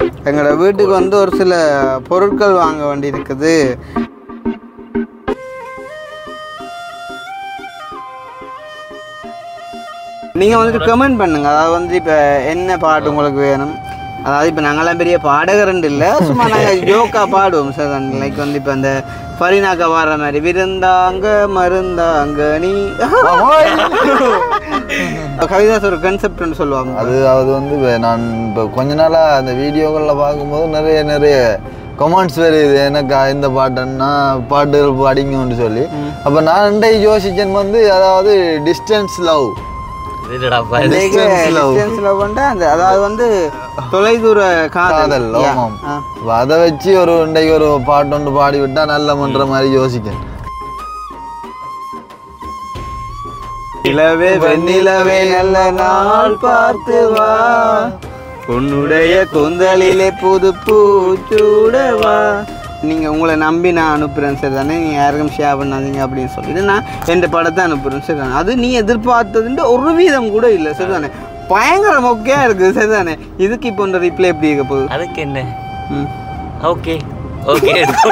எங்களோட வீட்டுக்கு வந்து ஒரு சில பொருட்கள் வாங்க வேண்டி இருக்குது நீங்கள் வந்துட்டு கமெண்ட் பண்ணுங்க அதாவது வந்து இப்போ என்ன பாட்டு உங்களுக்கு வேணும் அதாவது இப்போ நாங்களாம் பெரிய பாடகரண்டு இல்லை சும்மா நாங்கள் ஜோக்கா பாடுவோம் சார் லைக் வந்து இப்போ அந்த ஃபரினாக்கா பாடுற மாதிரி விருந்தாங்க மருந்தாங்க நீ கவிதாஸ் ஒரு கன்செப்ட்னு சொல்லுவாங்க அது அது வந்து வே- நான் இப்போ கொஞ்ச நாளாக அந்த வீடியோகளில் பார்க்கும்போது நிறைய நிறைய கமெண்ட்ஸ் வருது எனக்கு இந்த பாட்டுன்னா பாட்டுகள் பாடிங்கன்னு சொல்லி அப்போ நான் இன்றைக்கு யோசிச்சேன் வந்து அதாவது டிஸ்டன்ஸ் லவ் இதுடாப்பா Distance love. டிஸ்டன்ஸ்ல கொண்ட அந்த அதாவது வந்து தொலைதூர காதல் காதல் Yeah. ஆமாம் ஆ. அப்ப அதை வச்சு ஒரு இன்றைக்கு ஒரு பாட்டு ஒன்று பாடி விட்டா நல்லமன்ற மாதிரி யோசிக்கேன் நிலவே வெண்ணிலவே நல்ல நாள் பார்த்து வா உன்னுடைய கூந்தலிலே புது பூச்சூடவா நீங்கள் உங்களை நம்பி நான் அனுப்புகிறேன் சரி தானே நீங்கள் யாருக்கும் ஷேர் பண்ணாதீங்க அப்படின்னு சொல்லிட்டு நான் எந்த படத்தை அனுப்புகிறேன் சரி தானே அது நீ எதிர்பார்த்ததுன்ற ஒரு வீதம் கூட இல்லை சரி தானே பயங்கர மொக்கையாக இருக்குது சரி தானே இதுக்கு இப்போ இந்த ரிப்ளை எப்படி இருக்க போகுது அதுக்கு என்ன ம் ஓகே ஓகே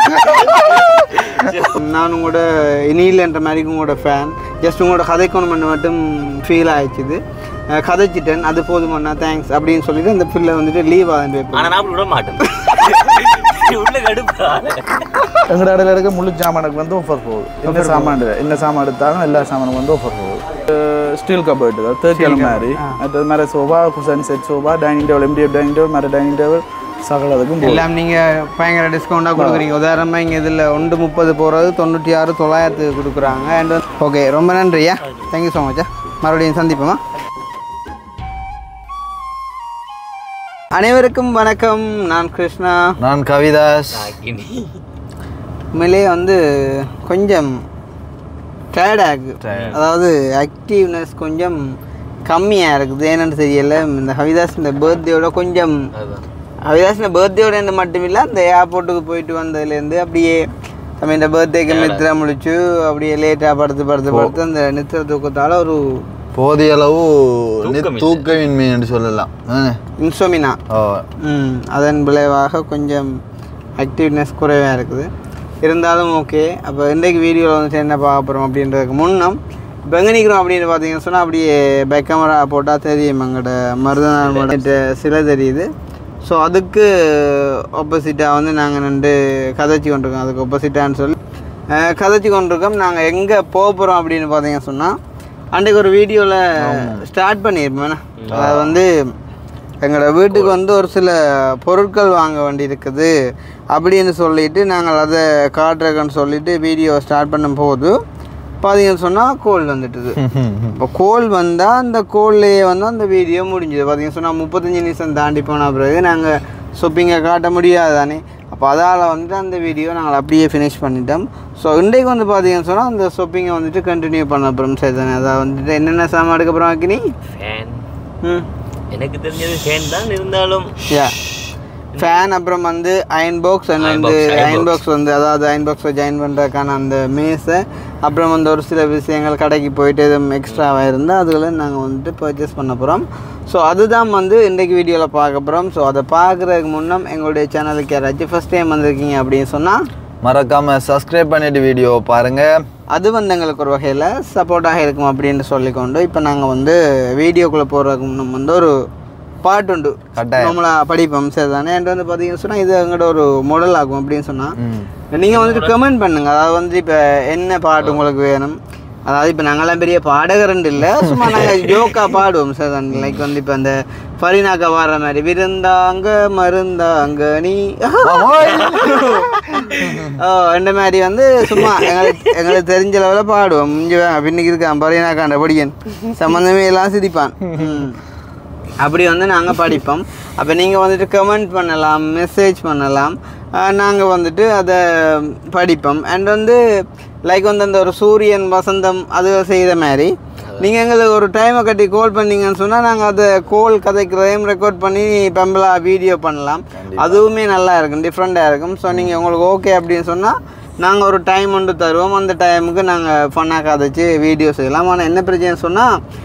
நான் உங்களோட இனியில்ன்ற மாதிரி உங்களோட ஃபேன் ஜஸ்ட் உங்களோட கதைக்கணும் பண்ண மட்டும் ஃபீல் ஆயிடுச்சுது அஹ் கதைச்சிட்டேன் அது போதுமண்ணா தேங்க்ஸ் அப்படின்னு சொல்லிட்டு அந்த பிள்ளை வந்துட்டு லீவ் ஆகுது ஆனா நான் அப்படி விட மாட்டேன் உள்ள கடுப்பா எங்கள் கடையில் இருக்க முழு சாமானுக்கு வந்து ஆஃபர் போகுது என்ன சாமான் என்ன சாமான் எடுத்தாலும் எல்லா சாமானுக்கும் வந்து ஆஃபர் போகுது ஸ்டீல் கபர்ட்டு தேர்ட்டி மாதிரி மற்றது மாதிரி sofa cushion set sofa dining table MDF dining table மாதிரி டைனிங் டேபிள் சகலதுக்கும் போகுது எல்லாம் நீங்கள் பயங்கர டிஸ்கவுண்ட்டாக கொடுக்குறீங்க உதாரணமாக இங்கே இதில் ஒன்று முப்பது போகிறது தொண்ணூற்றி ஆறு தொள்ளாயிரத்துக்கு கொடுக்குறாங்க அண்ட் ஓகே ரொம்ப நன்றியா தேங்க்யூ ஸோ மச்சா மறுபடியும் சந்திப்போமா அனைவருக்கும் வணக்கம் நான் கிருஷ்ணா நான் கவிதாஸ் உண்மையிலேயே வந்து கொஞ்சம் டயர்டாக இருக்குது அதாவது ஆக்டிவ்னஸ் கொஞ்சம் கம்மியாக இருக்குது ஏன்னு தெரியல இந்த ஹவிதாஸ் இந்த பர்த்டேயோட கொஞ்சம் ஹவிதாஸ் இந்த பர்த்டேயோட இருந்து மட்டும் இல்லை அந்த ஏர்போர்ட்டுக்கு போயிட்டு வந்ததுலேருந்து அப்படியே நம்ம இந்த பர்த்டேக்கு நித்திர முடிச்சு அப்படியே லேட்டாக படுத்து படுத்து படுத்து அந்த நித்திர தூக்கத்தால் ஒரு போதிய அளவு நி- தூக்கம் இல்லை. தூக்கமின்மை என்று சொல்லலாம் ஆ. இன்சோமினா ஓ ம் அதன் விளைவாக கொஞ்சம் ஆக்டிவ்னஸ் குறைவாக இருக்குது இருந்தாலும் ஓகே அப்போ இன்றைக்கு வீடியோவில் வந்துட்டு என்ன பார்க்க போகிறோம் அப்படின்றதுக்கு முன்னம் இப்போ எங்கே நிற்கிறோம் அப்படின்னு பார்த்தீங்கன்னு சொன்னால் அப்படியே பேக் கேமரா போட்டால் தெரியும் எங்களோட மருதநாள் சிலை தெரியுது ஸோ அதுக்கு ஆப்போசிட்டாக வந்து நாங்கள் நின்று கதைச்சி கொண்டிருக்கோம் அதுக்கு ஆப்போசிட்டான்னு சொல்லி அஹ், கதைச்சி கொண்டிருக்கோம் நாங்கள் எங்கே போக போகிறோம் அப்படின்னு பார்த்தீங்கன்னு சொன்னால் அன்றைக்கு ஒரு வீடியோவில் ஸ்டார்ட் பண்ணியிருப்போம் அது வந்து எங்களோட வீட்டுக்கு வந்து ஒரு சில பொருட்கள் வாங்க வேண்டி இருக்குது அப்படின்னு சொல்லிட்டு நாங்கள் அதை காட்டுறதுன்னு சொல்லிட்டு வீடியோ ஸ்டார்ட் பண்ணும்போது பார்த்தீங்கன்னு சொன்னால் கோல் வந்துட்டுது இப்போ கோல் வந்தால் அந்த கோல்லையே வந்து அந்த வீடியோ முடிஞ்சுது பார்த்தீங்கன்னு சொன்னால் முப்பத்தஞ்சு நிமிஷம் தாண்டி போன பிறகு நாங்கள் ஷொப்பிங்கை காட்ட முடியாது தானே அப்போ அதால் வந்துட்டு அந்த வீடியோ நாங்கள் அப்படியே ஃபினிஷ் பண்ணிட்டோம் ஸோ இன்றைக்கு வந்து பார்த்தீங்கன்னு சொன்னால் அந்த ஷொப்பிங்கை வந்துட்டு கண்டினியூ பண்ண அப்புறம் சரி தானே அதான் வந்துட்டு என்னென்ன சாமான் எடுக்க அப்புறம் ஆக்கினி ஃபேன் ம் எனக்கு தெரிஞ்சது ஃபேன் தான் இருந்தாலும் யா ஃபேன் அப்புறம் வந்து அயன் பாக்ஸ் அண்ட் Iron வந்து box, iron iron box. Box வந்து அதாவது அயன் பாக்ஸை ஜாயின் பண்ணுறதுக்கான அந்த மேஸை அப்புறம் வந்து ஒரு சில விஷயங்கள் கடைக்கு போயிட்டு எதுவும் எக்ஸ்ட்ராவாக இருந்தால் அதுகளை நாங்கள் வந்துட்டு பர்ச்சேஸ் பண்ண போகிறோம் ஸோ அதுதான் வந்து இன்றைக்கு வீடியோவில் பார்க்க போகிறோம் ஸோ அதை பார்க்குறதுக்கு முன்னம் எங்களுடைய சேனலுக்கு யாராச்சும் ஃபஸ்ட் டைம் வந்திருக்கீங்க அப்படின்னு சொன்னால் மறக்காம சப்ஸ்கிரைப் பண்ணிட்டு வீடியோ பாருங்க அது வந்து எங்களுக்கு ஒரு வகையில் சப்போர்ட்டாக இருக்கும் அப்படின்னு சொல்லிக்கொண்டு இப்போ நாங்கள் வந்து வீடியோக்குள்ளே போகிறதுக்கு முன்னம் வந்து ஒரு பாட்டு உண்டு கட்டாயம். நம்மளாக படிப்போம் சரி தானே என்கிட்ட வந்து பார்த்தீங்கன்னு சொன்னால் இது எங்களோட ஒரு மாடல் ஆகும் அப்படின்னு சொன்னால் ம். நீங்கள் வந்துட்டு கமெண்ட் பண்ணுங்க அதாவது வந்து இப்போ என்ன பாட்டு உங்களுக்கு வேணும் அதாவது இப்போ நாங்களாம் பெரிய பாடகரண்டு இல்லை சும்மா நாங்கள் ஜோக்காக பாடுவோம் சார் தான் லைக் வந்து இப்போ அந்த ஃபரினாக்கா பாடுற மாதிரி விருந்தாங்க மருந்தாங்க நீ ஓ இந்த மாதிரி வந்து சும்மா எங்களுக்கு எங்களுக்கு தெரிஞ்ச லெவலில் பாடுவோம் இங்கே பின்னுக்கு இருக்கான் ஃபரினாக்காண்ட படிக்கன் சம்மந்தமே எல்லாம் சிரிப்பான் ம். அப்படி வந்து நாங்கள் படிப்போம் அப்போ நீங்கள் வந்துட்டு கமெண்ட் பண்ணலாம் மெசேஜ் பண்ணலாம் நாங்கள் வந்துட்டு அதை படிப்போம் அண்ட் வந்து லைக் வந்து அந்த ஒரு சூரியன் வசந்தம் அது செய்கிற மாதிரி நீங்கள் எங்களுக்கு ஒரு டைமை கட்டி கால் பண்ணீங்கன்னு சொன்னால் நாங்கள் அதை கோல் கதைக்கிறதையும் ரெக்கார்ட் பண்ணி பெம்பலா வீடியோ பண்ணலாம் அதுவுமே நல்லா இருக்கும் டிஃப்ரெண்ட்டாக இருக்கும் ஸோ நீங்கள் உங்களுக்கு ஓகே அப்படின்னு சொன்னால் நாங்கள் ஒரு டைம் ஒன்று தருவோம் அந்த டைமுக்கு நாங்கள் ஃபன்னாக கதைச்சு வீடியோ செய்யலாம் ஆனால் என்ன பிரச்சனை சொன்னால்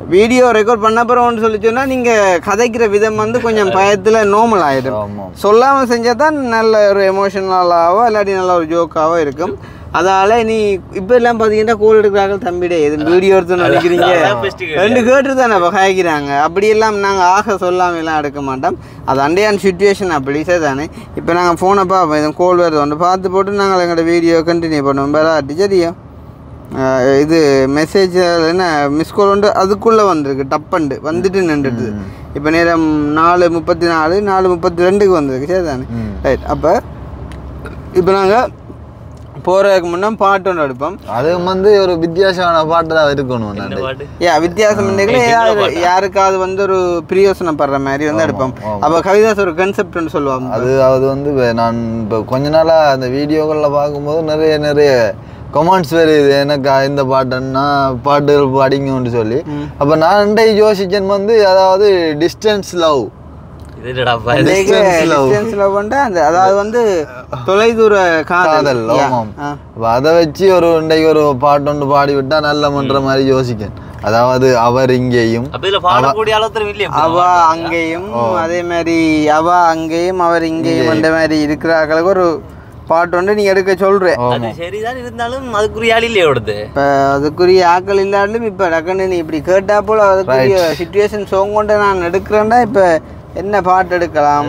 வீடியோ ரெக்கார்ட் பண்ண அப்புறம்னு சொல்லி சொன்னால் நீங்கள் கதைக்கிற விதம் வந்து கொஞ்சம் பயத்தில் நோமல் ஆகிடும் ஆமாம் சொல்லாமல் செஞ்சால் தான் நல்ல ஒரு எமோஷனலாகவோ இல்லாட்டி நல்ல ஒரு ஜோக்காவோ இருக்கும் அதால நீ இப்போ எல்லாம் பார்த்தீங்கன்னா கோல் எடுக்கிறாங்க தம்பிடே இது வீடியோ எடுத்து நினைக்கிறீங்க அதான் best கேள்வி. ரெண்டு கேட்டு தானே இப்போ காய்க்கிறாங்க அப்படியெல்லாம் நாங்கள் ஆக சொல்லாம எல்லாம் எடுக்க மாட்டோம் அது அண்டையான சுச்சுவேஷன் அப்படி தானே இப்போ நாங்கள் ஃபோனை பார்ப்போம் இது கோல் வருது ஒன்று பார்த்து போட்டு நாங்கள் எங்களோட வீடியோ கண்டினியூ பண்ணுவோம் வேறு சரியா ஆஹ் இது மெசேஜ் என்ன மிஸ் கால் வந்து அதுக்குள்ளே வந்திருக்கு டப்பண்டு வந்துட்டு நின்றுட்டு இப்போ நேரம் நாலு முப்பத்தி நாலு நாலு முப்பத்தி ரெண்டுக்கு வந்திருக்கு சரி தானே ரைட் அப்போ இப்போ நாங்கள் போகிறதுக்கு முன்னே பாட்டு ஒன்று எடுப்போம் அது வந்து ஒரு வித்தியாசமான பாட்டு தான் இருக்கணும் இந்த நான் பாட்டு ஏ வித்தியாசம் இல்லைங்களே யாரு யாருக்காவது வந்து ஒரு பிரியோசனப்படுற மாதிரி வந்து எடுப்போம் அப்போ கவிதாஸ் ஒரு கன்செப்ட் ஒன்று சொல்லுவாங்க அது அது வந்து இப்ப நான் இப்போ கொஞ்ச நாளாக அந்த வீடியோகளில் பார்க்கும்போது நிறைய நிறைய கமெண்ட்ஸ் வருது எனக்கு இந்த பாட்டுன்னா பாட்டுகள் பாடிங்கன்னு சொல்லி அப்போ நான் இன்றைக்கு யோசிச்சேன் வந்து அதாவது டிஸ்டன்ஸ் லவ் இது என்னடாப்பா இது? Distance love. Distance love வந்து அந்த அதாவது வந்து தொலைதூர காதல் காதல் Yeah. ஆமாம் ஆ. அப்போ அதை வச்சு ஒரு இன்றைக்கு ஒரு பாட்டு ஒன்று பாடி விட்டா நல்ல மன்ற மாதிரி யோசிக்கேன் அதாவது அவர் இங்கேயும் அப்ப இதுல பாடக்கூடிய அளவுக்கு இல்லையா அவ அங்கேயும் அதே மாதிரி அவ அங்கேயும் அவர் இங்கேயும் அந்த மாதிரி இருக்கிறார்களுக்கு ஒரு பாட்டு வந்து நீ எடுக்க சொல்றேன் அது சரிதான் இருந்தாலும் அதுக்குரிய ஆள் இல்லையா ஓடுது இப்போ அதுக்குரிய ஆக்கள் இல்லாலும் இப்போ டக்குன்னு நீ இப்படி கேட்டா போல அதுக்குரிய சுச்சுவேஷன் சோங் கொண்டு நான் எடுக்கிறேன்டா இப்போ என்ன பாட்டு எடுக்கலாம்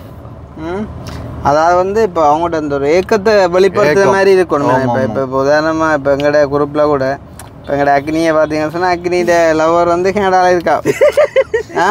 ம் அதாவது வந்து இப்போ அவங்கள்ட்ட அந்த ஒரு ஏக்கத்தை வெளிப்படுத்துற மாதிரி இருக்கணும் இப்போ இப்போ இப்போ உதாரணமாக இப்போ எங்களோட குரூப்பில் கூட இப்போ எங்களோட அக்னியை பார்த்தீங்கன்னு சொன்னால் அக்னியோட லவர் வந்து கனடாவில் இருக்கா ஆ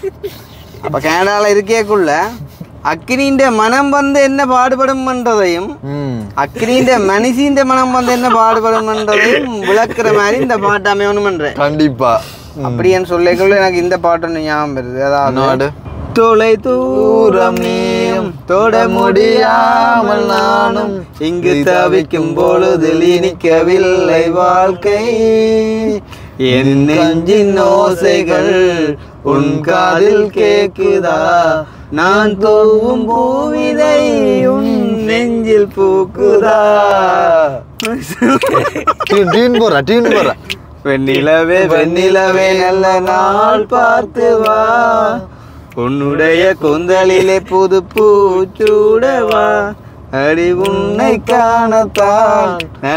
அப்போ கனடாவில் இருக்கேக்குள்ள அக்னின்ற மனம் வந்து என்ன பாடுபடும்ன்றதையும் ம் அக்னின்ற மனுஷின்ற மனம் வந்து என்ன பாடுபடும்ன்றதையும் விளக்குற மாதிரி இந்த பாட்டு அமையணும்ன்றேன் கண்டிப்பா அப்படின்னு சொல்லிக்குள்ள எனக்கு இந்த பாட்டு ஒன்று ஞாபகம் வருது அதாவது நாடு தொலை தூரம் நீயும் தொட முடியாமல் நானும் இங்கு தவிக்கும் பொழுதில் இனிக்கவில்லை வாழ்க்கை என் நெஞ்சின் ஓசைகள் உன் காதில் கேக்குதா நான் தூவும் பூவிதை உன் நெஞ்சில் பூக்குதா டியூன் போடுறா டியூன் போடுறா வெண்ணிலவே வெண்ணிலவே நல்ல நாள் பார்த்து வா உன்னுடைய கூந்தலிலே புது பூச்சூடவா அடி உன்னை காணத்தான்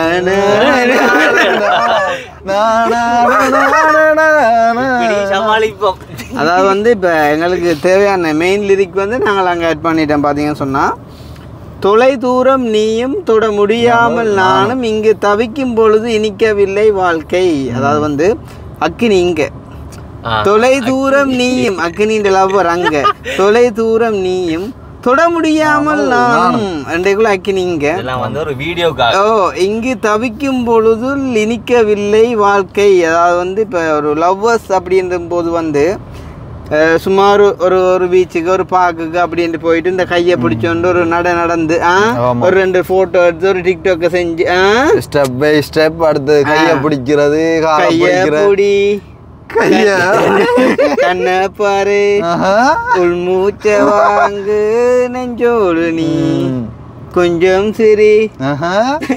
இப்படி சமாளிப்போம் அதாவது வந்து இப்போ எங்களுக்கு தேவையான மெயின் லிரிக் வந்து நாங்கள் அங்கே ஆட் பண்ணிட்டோம் பார்த்தீங்கன்னு சொன்னால் தொலை தூரம் நீயும் தொட முடியாமல் நானும் இங்கு தவிக்கும் பொழுது இனிக்கவில்லை வாழ்க்கை அதாவது வந்து அக்கினி இங்கே ஆ. தொலை தூரம் நீயும் அக்னின்ற லவ்வர் அங்க தொலை தூரம் நீயும் தொட முடியாமல் நானும் ரெண்டைக்குள்ள அக்கினி இங்க இதெல்லாம் வந்து ஒரு வீடியோக்காக ஓ இங்கு தவிக்கும் பொழுது இனிக்கவில்லை வாழ்க்கை அதாவது வந்து இப்போ ஒரு லவ்வர்ஸ் அப்படின்ற போது வந்து அஹ், சுமார் ஒரு ஒரு பீச்சுக்கு ஒரு பார்க்குக்கு அப்படின்ட்டு போயிட்டு இந்த கையை பிடிச்சோண்டு ஒரு நட நடந்து ஆ ஆமா. ஒரு ரெண்டு ஃபோட்டோ எடுத்து ஒரு டிக்டாக்கை செஞ்சு ஆ ஸ்டெப் பை ஸ்டெப் அடுத்து கையை பிடிக்கிறது காலை கையை பிடிக்கிறது பிடி கைய கண்ணை பாரு ஆஹா. உள் மூச்சை வாங்கு நெஞ்சோடு நீ கொஞ்சம் சரி ஆஹா.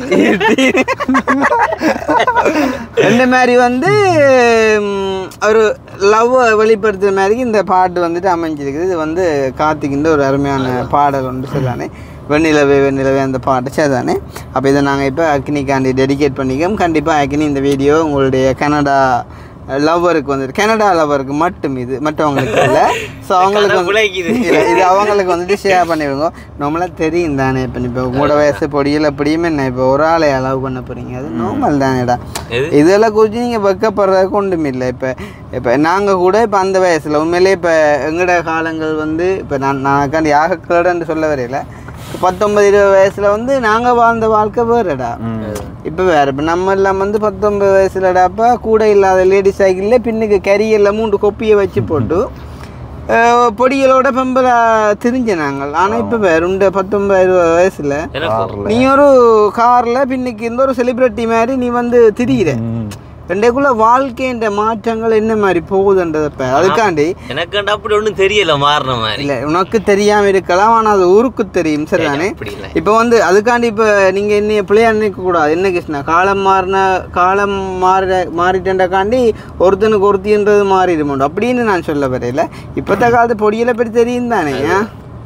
இந்த மாதிரி வந்து ம், ஒரு லவ் வெளிப்படுத்துற மாதிரி இந்த பாட்டு வந்துட்டு அமைஞ்சிருக்குது இது வந்து கார்த்திகின்ற ஒரு அருமையான பாடல் ஒன்று சரிதானே வெண்ணிலவே வெண்ணிலவே அந்த பாட்டு சரிதானே அப்போ இதை நாங்கள் இப்போ அக்னிக்காண்டி டெடிகேட் பண்ணிக்கோம் கண்டிப்பாக அக்னி இந்த வீடியோ உங்களுடைய கனடா லவ்வருக்கு வந்துட்டு கனடா லவ்வருக்கு மட்டும் இது மற்றவங்களுக்கு இல்லை ஸோ அவங்களுக்கு வந்து பிழைக்குது. இல்ல, இது அவங்களுக்கு வந்துட்டு ஷேர் பண்ணிவிடுங்க நம்மளாம் தெரியும் தானே இப்போ இப்போ உங்களோட வயசு பொடியில் எப்படியுமே என்ன இப்போ ஒரு ஆளை அலோவ் பண்ண போகிறீங்க அது நார்மல் தானேடா எது? இதெல்லாம் குறித்து நீங்கள் வெக்கப்படுறதுக்கு ஒன்றும் இல்லை இப்போ இப்போ நாங்கள் கூட இப்போ அந்த வயசில் உண்மையிலே இப்போ எங்களோட காலங்கள் வந்து இப்போ நான் நான் யாகக்கலடன்னு சொல்ல வரையில பத்தொன்பது இருபது வயசில் வந்து நாங்கள் வாழ்ந்த வாழ்க்கை வேறுடா இப்போ வேறு இப்போ நம்ம எல்லாம் வந்து பத்தொன்பது வயசுலடாப்பா கூட இல்லாத லேடி சைக்கிளில் பின்னுக்கு கரியெல்லாம் மூன்று கொப்பியை வச்சு போட்டு அஹ், பொடிகளோட பெம்பலா திரிஞ்ச நாங்கள் ஆனால் இப்போ வேறு உண்டு பத்தொன்பது இருபது வயசில் எனக்கு நீ ஒரு காரில் பின்னுக்கு இந்த ஒரு செலிப்ரிட்டி மாதிரி நீ வந்து திரியிற ரெண்டைக்குள்ள வாழ்க்கைன்ற மாற்றங்கள் என்ன மாதிரி போகுதுன்றத இப்ப அதுக்காண்டி எனக்கு கண்டா அப்படி ஒண்ணும் தெரியல மாறின மாதிரி இல்ல உனக்கு தெரியாம இருக்கலாம் ஆனா அது ஊருக்கு தெரியும் சரிதானே அப்படி இல்லை இப்போ வந்து அதுக்காண்டி இப்போ நீங்க என்ன பிள்ளையா நினைக்க கூடாது என்ன கிருஷ்ணா காலம் மாறின காலம் மாற மாறிட்டேன்டாக்காண்டி ஒருத்தனுக்கு ஒருத்தின்றது மாறிடுமோண்டு அப்படின்னு நான் சொல்ல வரையில இப்பத்த காலத்து பொடியில பற்றி தெரியும் தானே ஏன்?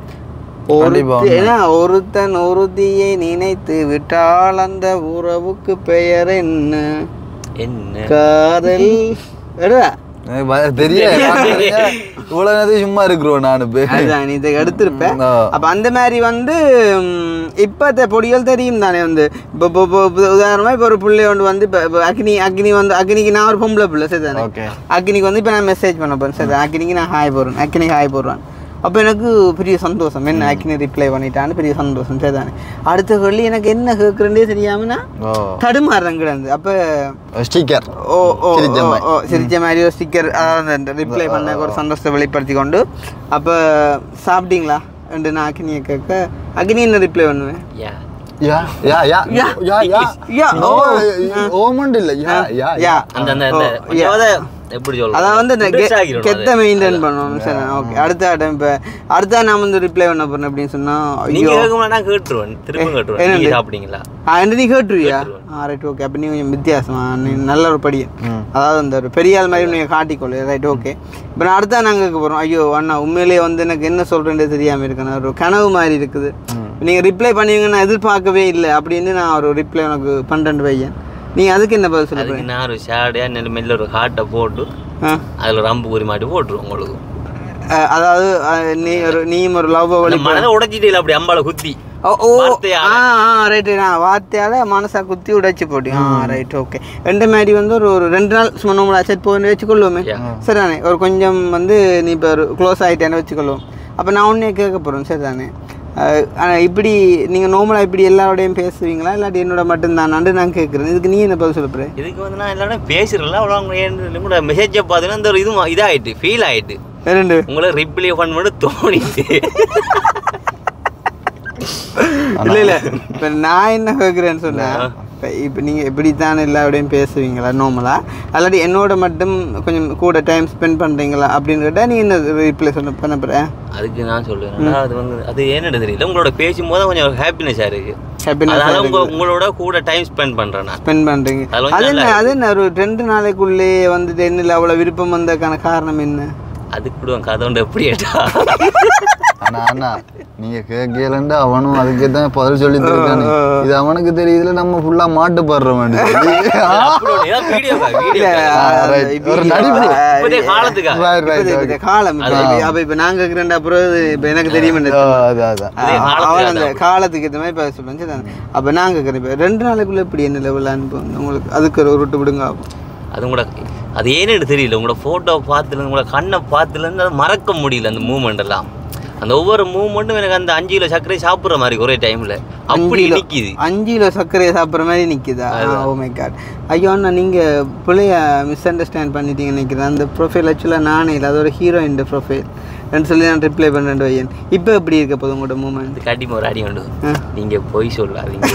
கண்டிப்பா ஒருத்தி- ஏன்னா ஒருத்தன் ஒருத்தியை நினைத்து விட்டால் அந்த உறவுக்கு பெயர் என்ன என்ன காதல் எடுடா. எனக்கு பய- தெரியல இவ்வளவு நேரத்துக்கு சும்மா இருக்கிறோம் நானு போய் அதுதான் நீ இதை எடுத்திருப்பேன் ஆ. அப்ப அந்த மாதிரி வந்து ம், இப்பத்த பொடிகள் தெரியும் தானே வந்து இப்போ இப்போ இப்போ இப்போ உதாரணமா இப்போ ஒரு பிள்ளை ஒன்று வந்து இப்போ இப்போ அக்னி அக்னி வந்து அக்னிக்கு நான் ஒரு பொம்பளை பிள்ளை சரி தானே ஓகே அக்னிக்கு வந்து இப்போ நான் மெசேஜ் பண்ண போறேன் சரி அக்னிக்கு நான் ஹாய் போடுறேன் அக்னி ஹாய் போடுறேன் அப்போ எனக்கு பெரிய சந்தோஷம் என்ன அக்னி ரிப்ளை பண்ணிட்டான்னு பெரிய சந்தோஷம் சரி தானே அடுத்த சொல்லி எனக்கு என்ன கேட்குறேன்னே தெரியாம நான் ஓ தடுமாறுறேன் கிடந்து அப்போ ஸ்டிக்கர் ஓ ஓ சிரிச்ச ஓ, மாதிரி. ஓ சிரிச்ச மாதிரி ஒரு ஸ்டிக்கர் அதாவது ரிப்ளை பண்ண ஒரு சந்தோஷத்தை வெளிப்படுத்தி கொண்டு அப்போ சாப்பிட்டீங்களா என்று நான் அக்னியை கேட்க அக்னி என்ன ரிப்ளை பண்ணுவேன் யா யா யா யா யா. யா யா யா, நோ ஓ. ஓமண்ட் இல்ல யா யா யா அந்த அந்த அந்த ஓ, கொஞ்சமாவது எப்படி சொல்றது அதான் வந்து இந்த Interest கெ- ஆகிரும் கெத்த அது. மெயின்டைன் பண்ணணும் சரி ஓகே அடுத்த டைம் இப்போ அடுத்த நான் வந்து ரிப்ளை பண்ண போறேன் அப்படின்னு சொன்னா நீங்க ஐயோ கேட்க மாட்டா கேட்டுருவேன் திரும்ப கேட்டுருவேன் என்னது? நீங்க சாப்பிட்டீங்களா ஆ என்ன நீ கேட்டுருவியா ஆ ரைட் ஓகே அப்போ நீ கொஞ்சம் வித்தியாசமா நீ நல்ல ஒரு படியன் அதாவது அந்த ஒரு பெரிய ஆள் மாதிரி நீங்கள் காட்டிக்கொள்ளு ரைட் ஓகே இப்போ நான் அடுத்த நாங்கள் கேட்க போகிறோம் ஐயோ அண்ணா உண்மையிலேயே வந்து எனக்கு என்ன சொல்கிறேன்னு தெரியாமல் இருக்கேன் ஒரு கனவு மாதிரி இருக்குது நீங்கள் ரிப்ளை பண்ணுவீங்கன்னு நான் எதிர்பார்க்கவே இல்லை அப்படின்னு நான் ஒரு ரிப்ளை உனக்கு பண்ணுறேன் பையன் நீ அதுக்கு என்ன பதில் சொல்ல அதுக்கு நான் ஒரு ஷேடையா நெல் மெல்ல ஒரு ஹார்ட்டை போட்டு ஆ அதுல ஒரு அம்பு குறி மாட்டி போட்டுருவோம் உங்களுக்கு அஹ் அதாவது அஹ் நீ ஒரு நீயும் ஒரு லவ் வழி அந்த மனதை உடைச்சிட்டு அப்படி அம்பால குத்தி ஓ ஓ வார்த்தையால. ஆ ஆ ரைட்டு நான் வார்த்தையால் மனசை குத்தி உடைச்சு போட்டி ஆ ரைட் ஓகே ரெண்டு மாதிரி வந்து ஒரு ஒரு ரெண்டு நாள் சும்மா நம்மளை செட் போன்னு வச்சுக்கொள்ளுவோமே சரிதானே ஒரு கொஞ்சம் வந்து நீ இப்போ ஒரு க்ளோஸ் ஆகிட்டேன்னு வச்சுக்கொள்ளுவோம் அப்போ நான் உன்னே கேட்க போகிறேன் சரிதானே அஹ் ஆனா இப்படி நீங்கள் நார்மலாக இப்படி எல்லாரோடையும் பேசுவீங்களா இல்லாட்டி என்னோட மட்டும்தானான்னு நான் கேட்குறேன் இதுக்கு நீ என்ன பதில் சொல்ல போகிற இதுக்கு வந்து நான் எல்லாரும் பேசுறேன்ல அவ்வளோ கூட மெசேஜை பார்த்தீங்கன்னா இந்த ஒரு இது இதாயிட்டு ஃபீல் ஆயிட்டு ரெண்டு உங்களை ரிப்ளை பண்ண தோணிட்டு இல்லை இல்லை இப்போ நான் என்ன கேட்குறேன்னு சொன்னேன் இப்போ இப்போ நீங்கள் இப்படி தான் எல்லாரோடையும் பேசுவீங்களா நார்மலாக அல்லாட்டி என்னோட மட்டும் கொஞ்சம் கூட டைம் ஸ்பெண்ட் பண்ணுறீங்களா அப்படின்னு கேட்டால் நீ என்ன ரிப்ளை சொல்ல பண்ண போகிறேன் அதுக்கு நான் சொல்லுவேன் அது வந்து அது ஏன்னு தெரியல உங்களோட பேசும்போது கொஞ்சம் ஹாப்பினஸாக இருக்கு ஹாப்பினஸ் அதனால உங்க உங்களோட கூட டைம் ஸ்பெண்ட் பண்றேன் நான் ஸ்பெண்ட் பண்ணுறீங்க அது வந்து அது என்ன நல்லா அது என்ன ஒரு ரெண்டு நாளைக்குள்ளேயே வந்துட்டு என்ன அவ்வளோ விருப்பம் வந்ததுக்கான காரணம் என்ன அதுக்கு கூட உன் கதை உண்டு எப்படி ஏட்டா ஆனா அண்ணா நீங்க கேட்கலன்ட்டு அவனும் அதுக்கே தான் பதில் சொல்லி தருக்கானு இது அவனுக்கு தெரியுதுல நம்ம ஃபுல்லா மாட்டு படுற வீடியோ வீடியோ right. இப்போ ஒரு இது- நடிப்பு. ஆ, இது- இப்போதைய காலத்துக்கா இப்போதைய- இப்போதைய காலம் இப்போ அப்போ இப்போ நாங்கள் கேட்குறேன் அப்புறம் இப்போ எனக்கு தெரியும் அதான் அதான் இதே காலத்துக்கு அவன் அந்த காலத்துக்கு ஏற்ற மாதிரி பேச சொல்லுங்க சரி அப்போ நாங்கள் கேட்குறேன் இப்போ ரெண்டு நாளைக்குள்ளே இப்படி என்ன லெவல் அனுப்பும் உங்களுக்கு அதுக்கு ஒரு விட்டு விடுங்க அது கூட அது ஏன்னு தெரியல உங்களோட ஃபோட்டோ பார்த்துல உங்களோட கண்ணை பார்த்துலேருந்து அதை மறக்க முடியல அந்த மூமெண்ட் எல்லாம் அந்த ஒவ்வொரு மூமெண்ட்டும் எனக்கு அந்த அஞ்சு கிலோ சர்க்கரை சாப்பிட்ற மாதிரி ஒரே டைம்ல அப்படி கிலோ. நிக்குது அஞ்சு கிலோ சர்க்கரையை சாப்பிட்ற மாதிரி நிற்கிதா ஓ மை காட் ஐயோ அண்ணா நீங்கள் பிள்ளைய மிஸ் அண்டர்ஸ்டாண்ட் பண்ணிட்டீங்கன்னு நினைக்கிறேன் அந்த ப்ரொஃபைல் ஆக்சுவலாக நானே இல்லை அது ஒரு ஹீரோயின் ப்ரொஃபைல் ரெண்டு சொல்லி நான் ரிப்ளை பண்ணுறேன் பையன் இப்போ எப்படி இருக்க போதும் உங்களோட மூமெண்ட் இது காட்டி ஒரு அடி உண்டு நீங்க போய் சொல்லாதீங்க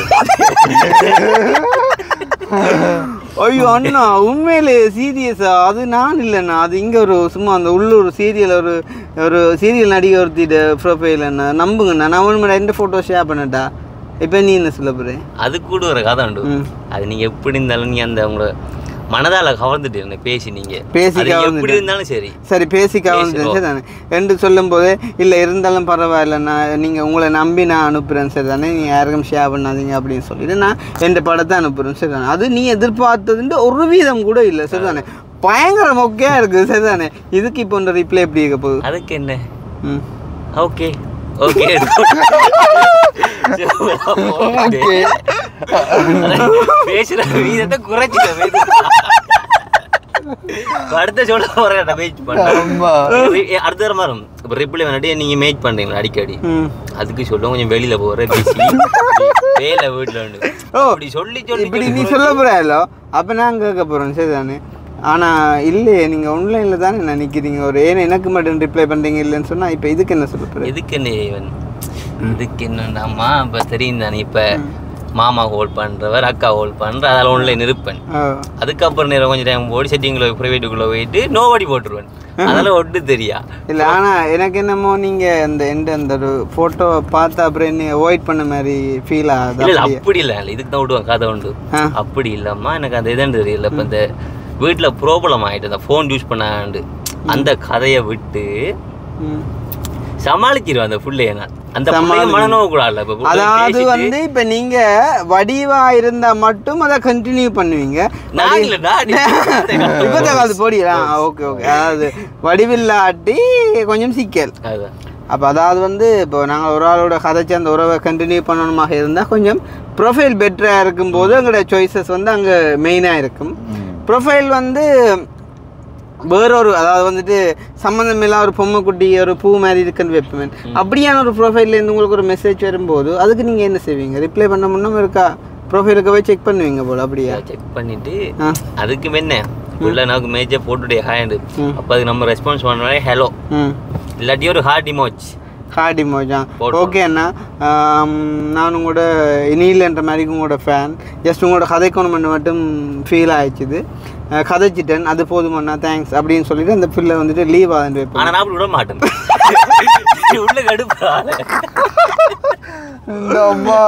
ஐயோ அண்ணா உண்மையிலே சீரியஸா அது நான் இல்லைண்ணா அது இங்கே ஒரு சும்மா அந்த உள்ளூர் சீரியல் ஒரு ஒரு சீரியல் நடிகை ஒருத்திட ப்ரொஃபைல் அண்ணா நம்புங்கண்ணா நான் ஒன்று ரெண்டு ஃபோட்டோ ஷேர் பண்ணட்டா இப்போ நீ என்ன சொல்ல போகிறேன் அது கூட ஒரு கதை உண்டு ம். அது நீங்க எப்படி இருந்தாலும் நீங்க அந்த உங்களோட மனதால கவர்ந்துட்டு இருந்த பேசி நீங்க பேசி அது எப்படி கவர்ந்துட்டேன். இருந்தாலும் சரி சரி பேசிக்காக வந்து தானே என்று சொல்லும்போது இல்லை இருந்தாலும் பரவாயில்ல நான் நீங்கள் உங்களை நம்பி நான் அனுப்புகிறேன் சரி தானே நீங்கள் யாருக்கும் ஷேர் பண்ணாதீங்க அப்படின்னு சொல்லிட்டு நான் எந்த படத்தை அனுப்புகிறேன் சரி தானே அது நீ எதிர்பார்த்ததுன்ற ஒரு வீதம் கூட இல்லை சரி தானே பயங்கர மொக்கையாக இருக்குது சரி தானே இதுக்கு இப்போ இந்த ரிப்ளை எப்படி இருக்க போகுது அதுக்கு என்ன ம் ஓகே ஓகே பேசுற வீதத்தை குறைச்சிட்ட அடுத்த சொல்ல போறேன் மேட்ச் பண்ண ஆமா அடுத்த தர மாதிரி இப்போ ரிப்ளை பண்ணிட்டு நீங்க மேட்ச் பண்றீங்களா அடிக்கடி ம் அதுக்கு சொல்ல கொஞ்சம் வெளியில போற பிஸி வேலை வீட்டுல உண்டு ஓ, அப்படி சொல்லி சொல்லி இப்படி நீ சொல்ல போகிறாயோ அப்போ நான் கேட்க போகிறேன் சரி தானே ஆனால் இல்லையே நீங்கள் ஆன்லைனில் தானே நினைக்கிறீங்க ஒரு ஏன்னா எனக்கு மட்டும் ரிப்ளை பண்ணுறீங்க இல்லைன்னு சொன்னால் இப்போ இதுக்கு என்ன சொல்ல போகிறேன் எதுக்கு என்ன இவன் இதுக்கு என்னண்டாமா இப்போ தெரியும் தானே இப்போ மாமா ஹோல்ட் பண்றவர் அக்கா ஹோல்ட் பண்ற அதில் ஒன்லைன் இருப்பேன் ஓ அதுக்கப்புறம் நேரம் கொஞ்சம் டைம் போடி செட்டிங்கில் ப்ரைவேட்டுக்குள்ளே போயிட்டு நோபடி போட்டுருவேன் அதெல்லாம் ஒட்டு தெரியா இல்லை ஆனால் எனக்கு என்னமோ நீங்கள் இந்த எந்த அந்த ஒரு ஃபோட்டோ பார்த்து அப்புறம் என்ன அவாய்ட் பண்ண மாதிரி ஃபீல் ஆகுது இல்ல இல்ல அப்படியே. அப்படி இல்ல இல்ல இதுக்கு தான் விடுவேன் கதை உண்டு ஆ. அப்படி இல்லம்மா எனக்கு அந்த இதுன்னு தெரியல இப்போ இந்த வீட்டில் ப்ராப்ளம் ஆயிட்டு அந்த ஃபோன் யூஸ் பண்ணாண்டு அந்த கதையை விட்டு ம். சமாளிச்சிருவேன் அந்த புள்ளைய நான் அந்த புள்ளைய மனநோவு கூட இல்ல இப்போ புள்ளைய அதாவது பேசிட்டு, வந்து இப்போ நீங்கள் வடிவா இருந்தால் மட்டும் அதை கண்டினியூ பண்ணுவீங்க நான் இல்ல நான் இப்போ காலத்து போடிக்கலாம் ஓகே ஓகே அதாவது வடிவில்லாட்டி கொஞ்சம் சிக்கல் அதுதான் அப்போ அதாவது வந்து இப்போ நாங்கள் ஒரு ஆளோட கதைச்சு அந்த உறவை கண்டினியூ பண்ணணுமாக இருந்தால் கொஞ்சம் ப்ரொஃபைல் பெட்டராக இருக்கும்போது எங்களோட சாய்ஸஸ் வந்து அங்கே மெயினாக இருக்கும் ப்ரொஃபைல் வந்து வேறொரு அதாவது வந்துட்டு சம்மந்தம் இல்லாத ஒரு பொம்மை குட்டி ஒரு பூ மாதிரி இருக்குன்னு வைப்பேன் அப்படியான ஒரு ப்ரொஃபைல்லேருந்து உங்களுக்கு ஒரு மெசேஜ் வரும்போது அதுக்கு நீங்கள் என்ன செய்வீங்க ரிப்ளை பண்ண முன்னும் இருக்கா ப்ரொஃபைலுக்கு போய் செக் பண்ணுவீங்க போல அப்படியா செக் பண்ணிட்டு ஆ அதுக்கு என்ன உள்ள நமக்கு மேஜர் போட்டுடைய ஹேண்டு ம். அப்போ அதுக்கு நம்ம ரெஸ்பான்ஸ் பண்ணாலே ஹலோ ம் இல்லாட்டி ஒரு ஹார்ட் இமோச் ஹார்டி மோஜா போட்டோம். ஓகே அண்ணா ஆம், நான் உங்களோட இனியில்ன்ற மாதிரி உங்களோட ஃபேன் ஜஸ்ட் உங்களோட கதைக்கணும் மட்டும் ஃபீல் ஆயிடுச்சுது அஹ், கதைச்சிட்டேன் அது போதுமண்ணா தேங்க்ஸ் அப்படின்னு சொல்லிட்டு அந்த பிள்ளை வந்துட்டு லீவ் ஆகுது வைப்பேன் ஆனா நான் அப்படி விட மாட்டேன் உள்ள கடுப்பா இந்த அம்மா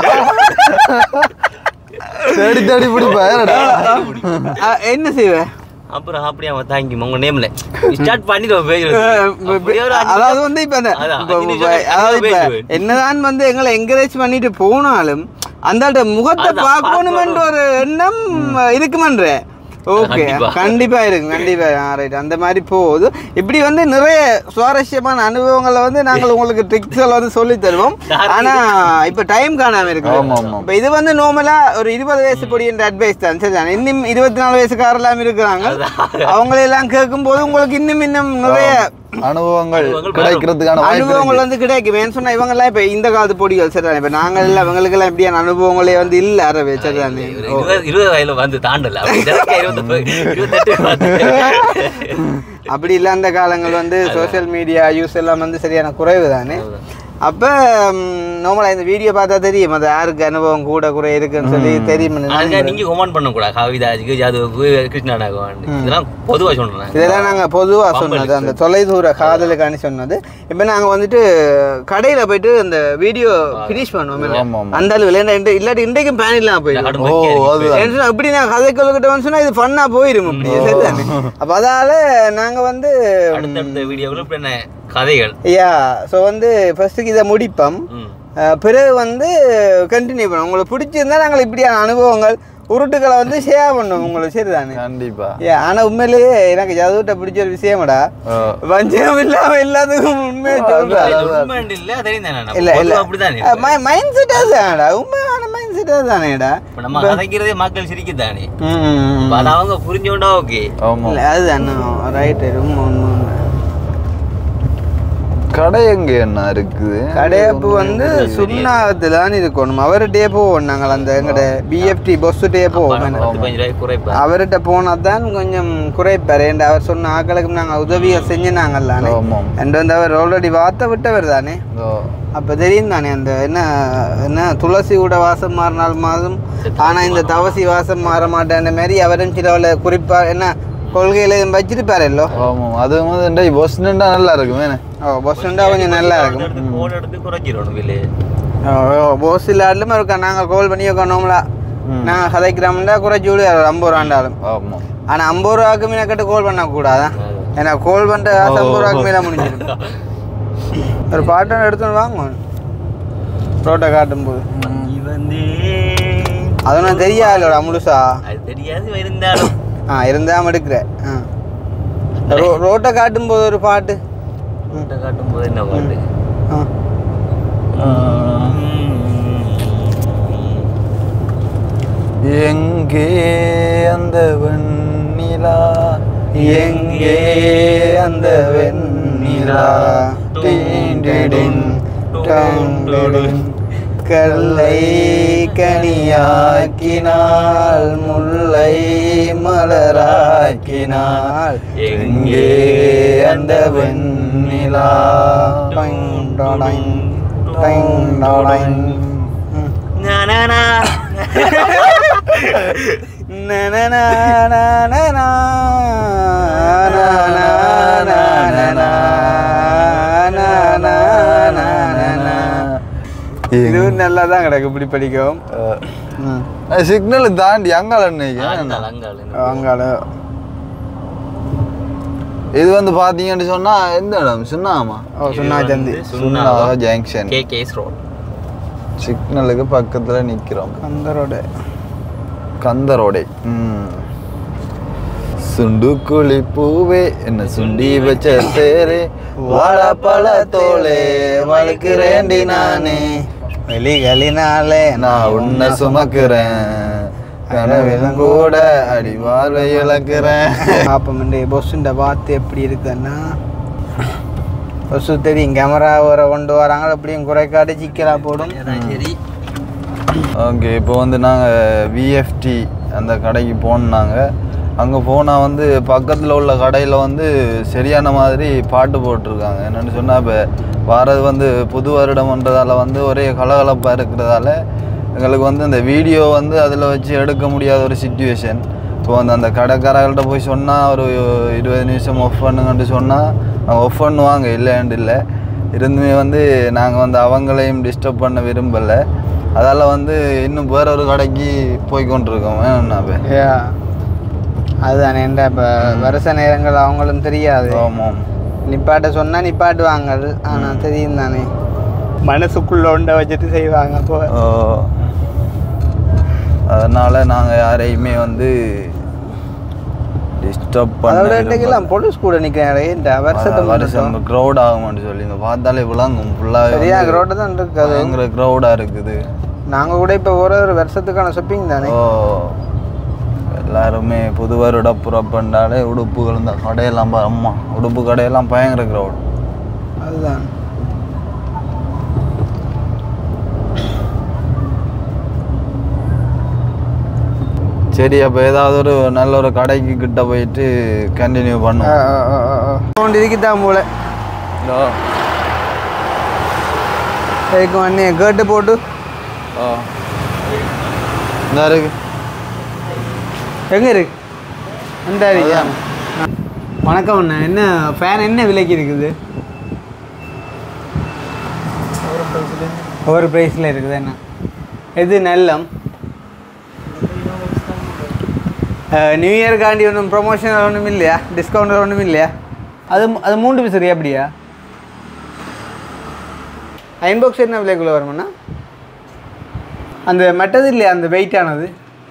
தேடி தேடி பிடிப்பா ஏறடா அஹ், என்ன செய்வேன் அப்புறம் அப்படியே அவன் தேங்க்யூ உங்க நேம்ல ஸ்டார்ட் பண்ணிடுவோம் பேசுறது அதாவது வந்து இப்ப அந்த அதான், இப்ப- அஞ்சு இப்ப- நிமிஷம் அதாவது இப்ப பேசுவேன். என்னதான் வந்து எங்களை என்கரேஜ் பண்ணிட்டு போனாலும் அந்த முகத்தை அதான், பார்க்கணுமென்ற ஒரு எண்ணம் இருக்குமன்ற ஓகே கண்டிப்பா. கண்டிப்பா இருக்கு கண்டிப்பா ரைட் அந்த மாதிரி போகுது இப்படி வந்து நிறைய சுவாரஸ்யமான அனுபவங்களை வந்து நாங்கள் உங்களுக்கு ட்ரிக்ஸ் எல்லாம் வந்து சொல்லி தருவோம் ஆனா இப்ப டைம் காணாம இருக்கு ஆமா, ஆமா. இப்ப இது வந்து நார்மலா ஒரு இருபது வயசு பொடியின் அட்வைஸ் தான் சரிதான் இன்னும் இருபத்தி நாலு வயசுக்காரெல்லாம் இருக்கிறாங்க அவங்களெல்லாம் கேட்கும் போது உங்களுக்கு இன்னும் இன்னும் நிறைய அனுபவங்கள் அனுபவங்கள் கிடைக்கிறதுக்கான வாய்ப்பு அனுபவங்கள் இருக்கு. வந்து கிடைக்கும் ஏன்னு சொன்னா இவங்க எல்லாம் இப்ப இந்த காலத்து பொடிகள் சரிதான் இப்ப நாங்கள் எல்லாம் இவங்களுக்கு எல்லாம் இப்படியான அனுபவங்களே வந்து இல்ல அறவே சரிதானே இருபது இருபது வயதுல வந்து தாண்டல அப்படி direct ஆ இருபத்தொன்பது, இருபத்தெட்டு பார்த்து. அப்படி இல்ல அந்த காலங்கள் வந்து சோஷியல் மீடியா யூஸ் எல்லாம் வந்து சரியான குறைவு தானே அப்ப நார்மலா இந்த வீடியோ பார்த்தா தெரியும் அது யாருக்கு அனுபவம் கூட குறை இருக்குன்னு சொல்லி தெரியும் அதுக்காக நீங்க கமெண்ட் பண்ணக்கூடாது கவிதாஜுக்கு ஜாதுவுக்கு கிருஷ்ணாடாக்கு இதெல்லாம் பொதுவா சொல்றேன் இதெல்லாம் நாங்க பொதுவா சொன்னது அந்த தொலைதூர காதலுக்காண்டி சொன்னது இப்ப நாங்க வந்துட்டு கடையில போயிட்டு அந்த வீடியோ ஃபினிஷ் பண்ணுவோம் ஆமா, ஆமா. அந்த அளவுல ஏன்னா இந்த- இல்லாட்டி இன்றைக்கும் பேன் இல்லாம போயிடும் கடும் ஓ பக்கியா இருக்கு. அதுதான் ஏன்னு சொன்னா, இப்படி நான் கதை கொள்கிட்ட சொன்னா இது ஃபன்னா போயிடும் அப்படி சரிதானே அப்ப அதால நாங்க வந்து அடுத்தடுத்த வீடியோவில் இப்படி என்ன கதைகள் யா ஸோ வந்து ஃபர்ஸ்ட்டுக்கு இதை முடிப்போம் ம். அஹ் பிறகு வந்து கண்டினியூ பண்ணுவோம் உங்களுக்கு பிடிச்சிருந்தா நாங்கள் இப்படியான அனுபவங்கள் உருட்டுகளை வந்து ஷேர் பண்ணுவோம் உங்களுக்கு சரிதானே கண்டிப்பா ஏ ஆனா உண்மையிலேயே எனக்கு ஜதுகிட்ட பிடிச்ச ஒரு விஷயமடா ஓ. வஞ்சகம் இல்லாம எல்லாத்துக்கும் உண்மையை சொல்றா இது உண்மைன்னு இல்ல, தெரியும் தானே நம்ம. இல்ல இல்ல பொதுவா அப்படிதானே. மைண்ட் செட் அதுதானடா உண்மையான மைண்ட் செட் அதுதானேடா இப்ப நம்ம கதைக்கிறதே மக்கள் சிரிக்குதானே ம் அப்ப அதை அவங்க புரிஞ்சோண்டா ஓகே ஆமா இல்ல அதுதான் ரைட்டு உண்மை உண்மை உண்மை கடை எங்க என்ன இருக்குது கடையப்பு வந்து சுண்ணாகத்துல தான் இருக்கணும் அவர்கிட்டயே போவோம் நாங்கள் அந்த எங்கட பிஎஃப்டி பொஸ்ஸுட்டே போவோம் பத்து பதினஞ்சு ரூபாய்க்கு குறைப்பா அவர்கிட்ட போனால் தான் கொஞ்சம் குறைப்பார் ஏன்டா அவர் சொன்ன ஆக்களுக்கு நாங்கள் உதவியை செஞ்சினாங்கல்லானே ஆமாம் அண்ட் வந்து அவர் ஆல்ரெடி வார்த்தை விட்டவர் தானே ஓ. அப்போ தெரியும் தானே அந்த என்ன என்ன துளசி கூட வாசம் மாறினால் மாறும் ஆனால் இந்த தவசி வாசம் மாற மாட்டேன்ற மாதிரி அவரும் சிலவில் குறிப்பாக என்ன கொள்கையில வச்சிருப்பாரல்லோ ஆமாம் அது வந்து பொஸ்டா நல்லா இருக்கும் வேணே ஓ பஸ் ஸ்டாண்டா கொஞ்சம் நல்லா இருக்கும் கோல் எடுத்து குறைச்சிடணும் விலை போஸ் இல்லாட்லும் இருக்கா நாங்கள் கோல் பண்ணி உட்காந்தோம்ல நாங்கள் கதைக்கிறோம்னா குறைச்சி விடு ஐம்பது ரூபாண்டாலும் ஆமாம் ஆனால் ஐம்பது ரூபாய்க்கு மீன கட்டு கோல் பண்ணக்கூடாதான் ஏன்னா கோல் பண்ணுற காசு ஐம்பது ரூபாய்க்கு மேலே முடிஞ்சிடும் ஒரு பாட்டம் எடுத்துன்னு வாங்க ரோட்டை காட்டும்போது நீ வந்து அதெல்லாம் தெரியாதுலடா முழுசா அது தெரியாது இருந்தாலும் ஆ இருந்தாம எடுக்கிற ஆ ரோ ரோட்டை காட்டும்போது ஒரு பாட்டு முட்டை காட்டும் போது என்ன பாட்டு ஆ எங்கே அந்த வெண்ணிலா எங்கே அந்த வெண்ணிலா டின் டிடின் டன் டிடின். கல்லை கனியாக்கினாள் முல்லை மலராக்கினாள் எங்கே அந்த வெண்ணிலா டைங் டாடைங், டைங் டாடைங். ம். ஞான நனனா. Na na na na na na na na na na na na na na na na இதுவும் நல்லா தான் கிடக்கு இப்படி படிக்கும் ம். சிக்னல் தாண்டி அங்கால நினைக்கிறேன் அங்கால, அங்கால. அங்கால இது வந்து பாத்தீங்கன்னு சொன்னா எந்த இடம் சுண்ணாமா ஓ சுண்ணா சந்தி சுண்ணாவா ஜங்ஷன் KKS road. சிக்னலுக்கு பக்கத்துல நிக்கிறோம் அந்த ரோடு கந்தரோடை ம். சுண்டு குழி பூவே என்ன சுண்டி வச்ச தேரே வாழைப்பழ தோளே வளர்க்கிறேன்டி நானே வெளிகளினாலே நான் உன்னை சுமக்கிறேன் கனவிலும் கூட அடி வாழ்வை இழக்கிறேன் பாப்போம் இந்த பொஸ்ஸுண்ட பார்த்து எப்படி இருக்குன்னா பொஸ்ஸு தெரியும் கேமரா வர கொண்டு வராங்க அப்படியும் குறைக்காடு சிக்கலா போடும் சரி ஓகே இப்போ வந்து நாங்கள் விஎஃப்டி அந்த கடைக்கு போனாங்க அங்கே போனால் வந்து பக்கத்தில் உள்ள கடையில் வந்து சரியான மாதிரி பாட்டு போட்டிருக்காங்க என்னென்னு சொன்னால் இப்போ வாரது வந்து புது வருடம்ன்றதால வந்து ஒரே கலகலப்பாக இருக்கிறதால எங்களுக்கு வந்து இந்த வீடியோ வந்து அதில் வச்சு எடுக்க முடியாத ஒரு சுச்சுவேஷன் இப்போ வந்து அந்த கடைக்காரர்கள்ட்ட போய் சொன்னால் ஒரு இருபது நிமிஷம் ஒஃப் பண்ணுங்கன்ட்டு சொன்னால் அவங்க ஒஃப் பண்ணுவாங்க இல்லைன்ட்டு இல்லை இருந்துமே வந்து நாங்கள் வந்து அவங்களையும் டிஸ்டர்ப் பண்ண விரும்பலை அதால் வந்து இன்னும் வேற ஒரு கடைக்கு போய் கொண்டிருக்கோம் என்ன Yeah. அதுதானே என்ன இப்போ வருஷ நேரங்கள் அவங்களும் தெரியாது ஆமாம் நிப்பாட்ட சொன்னால் நிப்பாட்டுவாங்க ஆனால் தெரியும் தானே மனசுக்குள்ள ஒன்றை வச்சுட்டு செய்வாங்க அப்போ ஓ. அதனால நாங்கள் யாரையுமே வந்து டிஸ்டர்ப் அதோட பண்ண இன்றைக்கெல்லாம் போலீஸ் கூட நிற்கிறேன் இந்த வருஷத்தை வருஷம் மட்டும் க்ரௌட் ஆகும்னு சொல்லி இங்கே பார்த்தாலே விளங்கும் ஃபுல்லாக சரியா ரோடு தான் இருக்காது பயங்கர க்ரௌடாக இருக்குது நாங்கள் கூட இப்போ ஒரு ஒரு வருஷத்துக்கான ஷாப்பிங் தானே ஓ எல்லாருமே புது வருட புறப்பண்டாலே உடுப்புகள் இந்த கடையெல்லாம் பா- அம்மா உடுப்பு கடையெல்லாம் பயங்கர க்ரௌட் அதுதான் சரி அப்போ ஏதாவது ஒரு நல்ல ஒரு கடைக்கு கிட்ட போயிட்டு கண்டினியூ பண்ணுவோம் கொண்டு இருக்குதான் போல இதுக்கு வந்து கேட்டு போட்டு ஓ இந்த இருக்கு எங்க இருக்கு அந்த இருக்கியா வணக்கம் அண்ணா என்ன ஃபேன் என்ன விலைக்கு இருக்குது ஒவ்வொரு ப்ரைஸில் இருக்குது என்ன எது நல்லம் நியூ இயர்க்காண்டி ஒன்றும் ப்ரொமோஷன் ஒன்றும் இல்லையா டிஸ்கவுண்ட் ஒன்றும் இல்லையா அது அது மூன்று பீஸ் சரியா அப்படியா அயன் பாக்ஸ் என்ன விலைக்குள்ளே வருமாண்ணா அந்த மெட்டது இல்லையா அந்த வெயிட்டானது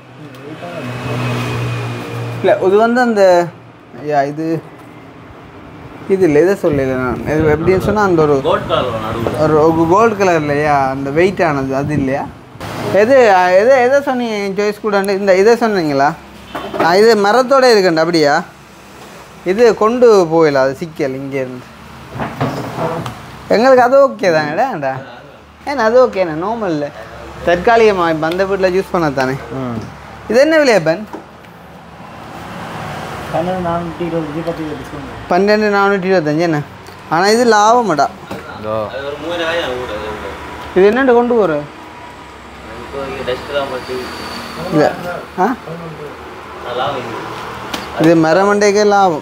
இல்லை இது வந்து அந்த ஐயா இது இது இல்லை இதை சொல்லல நான் இது எப்படின்னு சொன்னால் அந்த ஒரு கோல்ட் கலர் நடுவில் ஒரு கோல்டு கலர் இல்லையா அந்த வெயிட் ஆனது அது இல்லையா எது அஹ், எது எதை சொன்னீங்க சாய்ஸ் கூட இந்த இதை சொன்னீங்களா ஆ, இது மரத்தோட இருக்குண்ட அப்படியா இது கொண்டு போயிடலாம் அது சிக்கல் இங்கேருந்து எங்களுக்கு அது ஓகே தானேடா ஏன்னா அது ஓகேண்ணா நார்மல் இல்லை தற்காலிகமாக இப்போ அந்த வீட்டில் யூஸ் பண்ண தானே இது என்ன விலையா பன் பன்னெண்டு நானூற்றி இருபத்தஞ்சு என்ன ஆனால் இது லாபமாடா அது ஒரு மூணாயிரம் கூட அது கூட. இது என்னண்டு கொண்டு போகிற இப்போ இங்கே டஸ்ட்லாம் பட்டு இல்லை ஆ நல்லா இது இது மரமண்டைக்கே லாபம்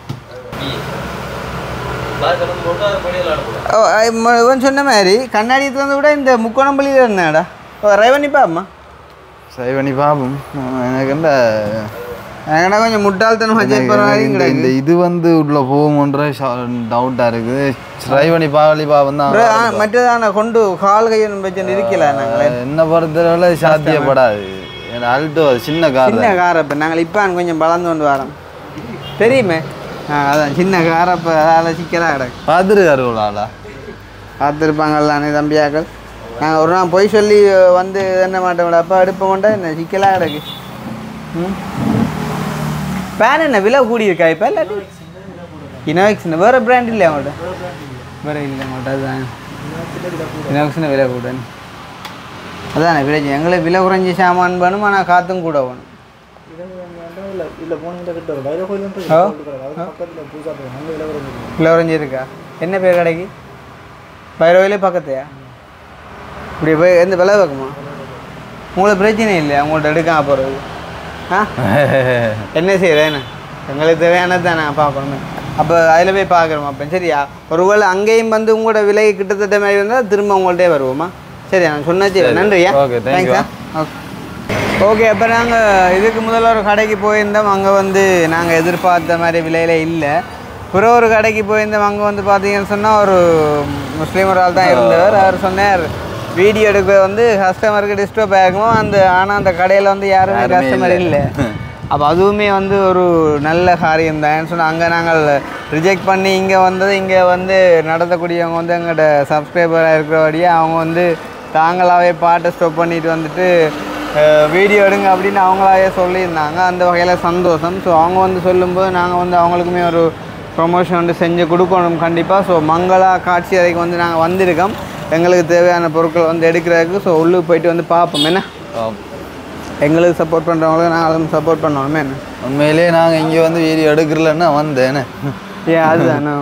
பார்க்கணும் போட்டு அது படியில் அனுப்பலாம் ஓ ஐ, ம- இவன் சொன்ன மாதிரி கண்ணாடி வந்து கூட இந்த முக்கோணம்பள்ளியில் இருந்தாடா ஓ ரைவனிப்பா அம்மா சரி பண்ணி பார்ப்போம் எனக்கு இந்த எனக்குன்னா கொஞ்சம் முட்டாள்தனம் வச்சு எனக்கு மாதிரி இந்த- இந்த கிடையாது இது வந்து உள்ள போகுமன்ற டவுட்டாக இருக்குது ட்ரை பண்ணி பாவலி பாவம் தான் அப்புறம், ஆ, மற்றதான கொண்டு கால் கையை வச்சு இருக்கல நாங்கள் என்ன பொறுத்தளவில் சாத்தியப்படாது ஏன்னா அல்டோ அது சின்ன கார் சின்ன காரை இப்போ நாங்கள் இப்போ கொஞ்சம் பலந்து கொண்டு வரோம் தெரியுமே ஆ அதான் சின்ன காரை இப்போ அதால் சிக்கலாக கிடக்கு பார்த்துருக்காருங்களா பார்த்துருப்பாங்கல்லானே தம்பியாக்கள் நாங்கள் ஒரு நாள் பொய் சொல்லி வந்து என்ன மாட்டோம் அப்பா எடுப்ப மாட்டா என்ன சிக்கலாக கிடக்கு ம் பேன் என்ன விலை கூடி இருக்கா இப்போ இல்லாட்டி இனோவேக்ஸ் வேறு பிராண்ட் இல்லையா அவங்கள்ட்ட வேறு இல்லை அவங்கள்ட்ட அதுதான் இனோவேக்ஸ்னு விலை கூட அதானே விலை எங்களுக்கு விலை குறைஞ்சி சாமான் வேணும் ஆனால் காற்றும் கூட வேணும் ஓ விலை குறைஞ்சி இருக்கா என்ன பேர் கடைக்கு பைரவிலே பக்கத்தையா இப்படி போய் எந்த விலை வைக்குமா உங்களுக்கு பிரச்சனை இல்லை உங்கள்ட்ட எடுக்காம போகிறது ஆ என்ன செய்கிறேன்னு எங்களுக்கு தேவையானது தானே பார்க்கணுமே அப்போ அதில் போய் பார்க்குறோம் அப்போ சரியா ஒருவேளை அங்கேயும் வந்து உங்களோட விலை கிட்டத்தட்ட மாதிரி இருந்தால் திரும்ப உங்கள்ட்டே வருவோமா சரியா நான் சொன்னாச்சு நன்றியா Okay, thank you. Okay okay அப்போ நாங்கள் இதுக்கு முதல்ல ஒரு கடைக்கு போயிருந்தோம் அங்கே வந்து நாங்கள் எதிர்பார்த்த மாதிரி விலையில இல்லை பிறகு ஒரு கடைக்கு போயிருந்தோம் அங்கே வந்து பார்த்தீங்கன்னு சொன்னால் ஒரு முஸ்லீம் ஒரு ஆள் தான் இருந்தவர் அவர் சொன்னார் வீடியோ எடுக்க வந்து கஸ்டமருக்கு டிஸ்டர்ப் ஆகுமோ அந்த ஆனால் அந்த கடையில் வந்து யாருமே யாருமே கஸ்டமர் இல்லை. இல்லை அப்போ அதுவுமே வந்து ஒரு நல்ல காரியம் தான் சொன்னால் அங்கே நாங்கள் ரிஜெக்ட் பண்ணி இங்கே வந்தது இங்கே வந்து நடத்தக்கூடியவங்க வந்து எங்கள்கிட்ட சப்ஸ்கிரைபராக இருக்கிறபடியே அவங்க வந்து தாங்களாகவே பாட்டை ஸ்டாப் பண்ணிட்டு வந்துட்டு வீடியோ எடுங்க அப்படின்னு அவங்களாவே சொல்லியிருந்தாங்க அந்த வகையில் சந்தோஷம் ஸோ அவங்க வந்து சொல்லும்போது நாங்கள் வந்து அவங்களுக்குமே ஒரு ப்ரொமோஷன் வந்து செஞ்சு கொடுக்கணும் கண்டிப்பாக ஸோ மங்களா காட்சி அறைக்கு வந்து நாங்கள் வந்திருக்கோம் எங்களுக்கு தேவையான பொருட்கள் வந்து எடுக்கிறதுக்கு ஸோ உள்ளுக்கு போயிட்டு வந்து பார்ப்போம் என்ன எங்களுக்கு சப்போர்ட் பண்ணுறவங்களுக்கு நாங்களும் சப்போர்ட் பண்ணணுமே என்ன உண்மையிலேயே நாங்கள் இங்கே வந்து வீடியோ எடுக்கிறலன்னா வந்தேன்னு ஏன் அதுதானே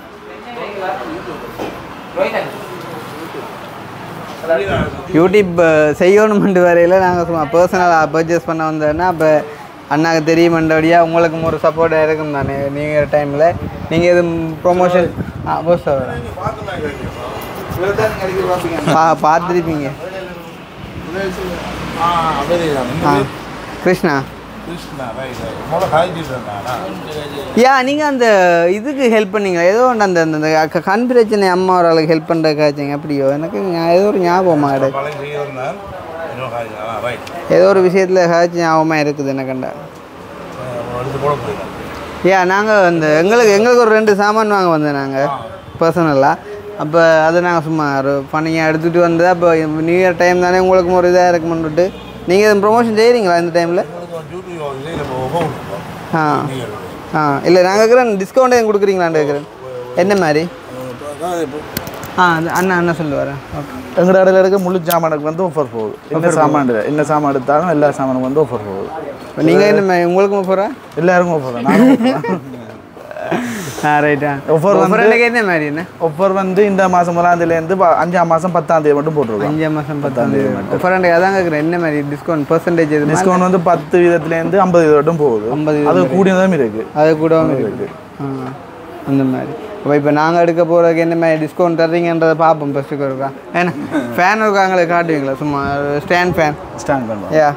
யூடியூப் அஹ், செய்யணுமெண்டு வரையில் நாங்கள் சும்மா பர்சனலாக பர்ச்சேஸ் பண்ண வந்தோன்னா அப்போ அண்ணாக்கு தெரியுமெண்டபடியாக உங்களுக்கும் ஒரு சப்போர்ட்டாக இருக்கும் தானே நீங்கள் டைமில் நீங்கள் எதுவும் ப்ரொமோஷன் ஆ போஸ் பா பார்த்துருப்பீங்க ஆ கிருஷ்ணா யா நீங்கள் அந்த இதுக்கு ஹெல்ப் பண்ணீங்க ஏதோ ஒன்று அந்த அந்த அந்த க- கண் பிரச்சனை அம்மா ஒரு ஆளுக்கு ஹெல்ப் பண்ணுறதுக்காச்சுங்க அப்படியோ எனக்கு ஞா- ஏதோ ஒரு ஞாபகமாக இருக்கு ஏதோ ஒரு விஷயத்தில் ஏதாச்சும் ஞாபகமாக இருக்குது எனக்குண்டா யா நாங்கள் அந்த எங்களுக்கு எங்களுக்கு ஒரு ரெண்டு சாமான் வாங்க வந்தோம் நாங்கள் பர்சனலாக அப்போ அதை நாங்கள் சும்மா ஒரு பணியாக எடுத்துகிட்டு வந்தது அப்போ நியூ இயர் டைம் தானே உங்களுக்கும் ஒரு இதாக இருக்குமென்னுட்டு நீங்கள் எதுவும் ப்ரொமோஷன் செய்கிறீங்களா இந்த டைமில் ஆ ஆ இல்லை நாங்கள் கேட்குறேன் டிஸ்கவுண்ட் எதுவும் கொடுக்குறீங்களான்னு கேட்குறேன் என்ன மாதிரி ஆ அது அண்ணா அண்ணா சொல்லுவார் ஓகே எங்கட கடையில் இருக்க முழு சாமானுக்கு வந்து ஆஃபர் போகுது என்ன சாமான் இல்லை என்ன சாமான் எடுத்தாலும் எல்லா சாமானுக்கும் வந்து ஆஃபர் போகுது இப்போ நீங்கள் என்ன மாதிரி உங்களுக்கும் போகிறா எல்லாருக்கும் ஆஃபர் தான் நானும் offer தான். ஆ ரைட்டா Offer வந்து- ஒவ்வொரு என்ன மாதிரி என்ன ஆஃபர் வந்து இந்த மாதம் முதலாம் தேதியிலேருந்து ப- அஞ்சாம் மாதம் பத்தாம் தேதி மட்டும் போட்டிருக்கோம் அஞ்சாம் மாதம் பத்தாம் தேதி ஒவ்வொரு அதான் கேட்குறேன் என்ன மாதிரி டிஸ்கவுண்ட் பர்சன்டேஜ் எது டிஸ்கவுண்ட் வந்து பத்து வீதத்துலேருந்து ஐம்பது வீதம் மட்டும் போகுது 50 அது கூடியதும் இருக்கு அது கூட இருக்கு ஆ அந்த மாதிரி அப்போ இப்போ நாங்கள் எடுக்க போகிறதுக்கு என்ன மாதிரி டிஸ்கவுண்ட் தர்றீங்கன்றதை பார்ப்போம் ஃபஸ்ட்டுக்கு இருக்கா ஏன்னா ஃபேன் இருக்கா எங்களுக்கு காட்டுவீங்களா சும்மா ஸ்டாண்ட் ஃபேன் ஸ்டாண்ட் பண்ணுவோம் yeah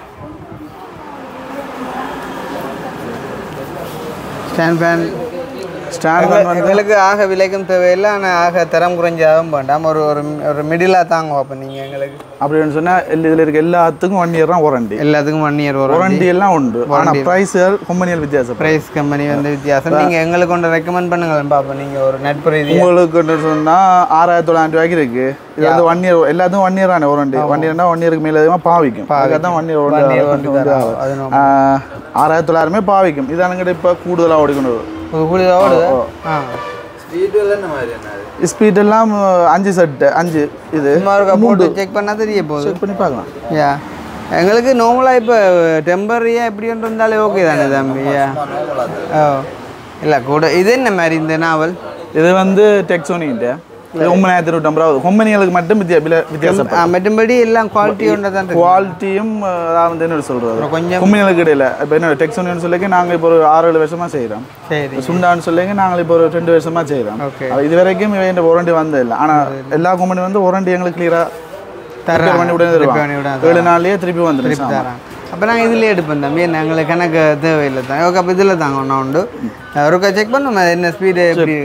stand fan stand fan வந்து எங்களுக்கு ஆக விலைக்கும் தேவையில்லை ஆனால் ஆக தரம் குறைஞ்சாகவும் வேண்டாம் ஒரு ஒரு ஒரு மிடிலாக தாங்க அப்போ நீங்கள் எங்களுக்கு அப்படின்னு சொன்னால் இதில் இருக்க எல்லாத்துக்கும் ஒன் இயர் தான் வாரண்டி எல்லாத்துக்கும் ஒன் இயர் வரும் வாரண்டி எல்லாம் உண்டு ஆனால் ப்ரைஸுகள் கம்பெனிகள் வித்தியாசம் ப்ரைஸ் கம்பெனி வந்து வித்தியாசம் நீங்கள் எங்களுக்கு ஒன்று ரெக்கமெண்ட் பண்ணுங்களேன் பார்ப்போம் நீங்கள் ஒரு நட்பு ரீதியாக உங்களுக்கு சொன்னால் ஆறாயிரத்தி தொள்ளாயிரம் ரூபாய்க்கு இருக்கு இது வந்து ஒன் இயர் எல்லாத்துக்கும் ஒன் இயர் தானே வாரண்டி ஒன் இயர்னா ஒன் இயருக்கு மேலே அதிகமாக பாவிக்கும் அதுக்காக தான் one One year year warranty தராங்க. அது நம்ம ஆறாயிரத்தி தொள்ளாயிரமே பாவிக்கும் இதானுங்கிட்ட இப்போ கூடுதலாக ஓடிக்கணும் ஒரு கூலியாக ஓடுது ஆ ஸ்பீடு என்ன மாதிரி என்ன ஸ்பீட் எல்லாம் அஞ்சு செட்டு அஞ்சு இது சும்மா ஒரு போட்டு செக் பண்ணால் தெரிய போகுது செக் பண்ணி பார்க்கலாம் யா எங்களுக்கு நார்மலாக இப்போ டெம்பரரியாக எப்படி ஒன்று இருந்தாலே ஓகே தானே தம்பி யா ஓ இல்லை கூட இது என்ன மாதிரி இந்த நாவல் இது வந்து டெக்ஸோனிகிட்ட இது ஒன்பதாயிரத்தி இருபத்தொம்பது ரூபா கம்பெனிகளுக்கு மட்டும் வித்தியா விலை வித்தியாசம் ஆ, மற்றபடி எல்லாம் குவாலிட்டி ஒன்று தான் இருக்கு குவாலிட்டியும் அதாவது வந்து என்ன சொல்கிறது அப்புறம் கொஞ்சம் கம்பெனிகளுக்கு இடையில இப்போ என்ன டெக்ஸோனின்னு சொல்லிக்க நாங்கள் இப்போ ஒரு ஆறு ஏழு வருஷமாக செய்கிறோம் சரி சுண்டான்னு சொல்லிங்க நாங்கள் இப்போ ஒரு ரெண்டு வருஷமா செய்கிறோம் ஓகே இது வரைக்கும் இவன் வாரண்டி வந்ததில்லை ஆனால் எல்லா கம்பெனி வந்து வாரண்டி எங்களுக்கு கிளியராக தர்றாங்க. பண்ணி உடனே Repair தருவாங்க பண்ணி விட ஏழு நாள்லயே திருப்பி வந்துடும் சாமான். தரான் அப்போ நாங்கள் இதில் எடுப்போம் தம்பி என்ன எங்களுக்கு கணக்கு தேவையில்லை தான் ஓகே அப்போ இதில் தாங்க ஒன்றா உண்டு ஒருக்கா செக் பண்ணும் அது என்ன ஸ்பீடு எப்படி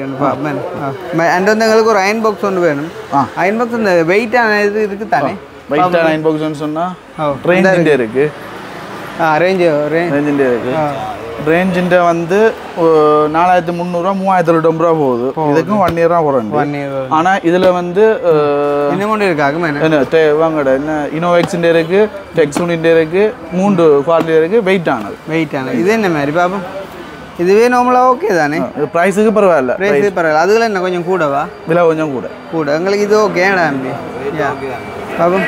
அண்ட் வந்து எங்களுக்கு ஒரு அயன் பாக்ஸ் ஒன்று வேணும் ஆ. அயன் பாக்ஸ் இந்த வெயிட்டான இது இருக்குது தானே வெயிட்டாக நைன் பாக்ஸ்னு சொன்னால் ஓ ரேஞ்சிൻ്റെ இருக்கு ஆ ரேஞ்சு ரேஞ்ச் ரேஞ்சிൻ്റെ இருக்கு ரேஞ்சிൻ്റെ வந்து ஒ- நாலாயிரத்தி முந்நூறுரூவா மூவாயிரத்தி தொண்ணூறு ரூபா போகுது இதுக்கும் ஒன் இயர் தான் வாரண்டி ஒன் இயர் ஆனால் இதில் வந்து அஹ், இன்னும் கொண்டு இருக்காங்க மேடம் என்ன டே வாங்கட என்ன இனோவேக்ஸிൻ്റെ இருக்கு டெக்ஸூனிൻ്റെ இருக்கு மூன்று குவாலிட்டி இருக்கு வெயிட் ஆனது வெயிட்டான இது என்ன மாதிரி பாப்போம் இதுவே நார்மலாக ஓகே தானே இது ப்ரைஸுக்கு பரவாயில்ல ப்ரைஸ் பரவாயில்ல அதுல என்ன கொஞ்சம் கூடவா விலை கொஞ்சம் கூட கூட எங்களுக்கு இது ஓகே தம்பி யா பாப்போம்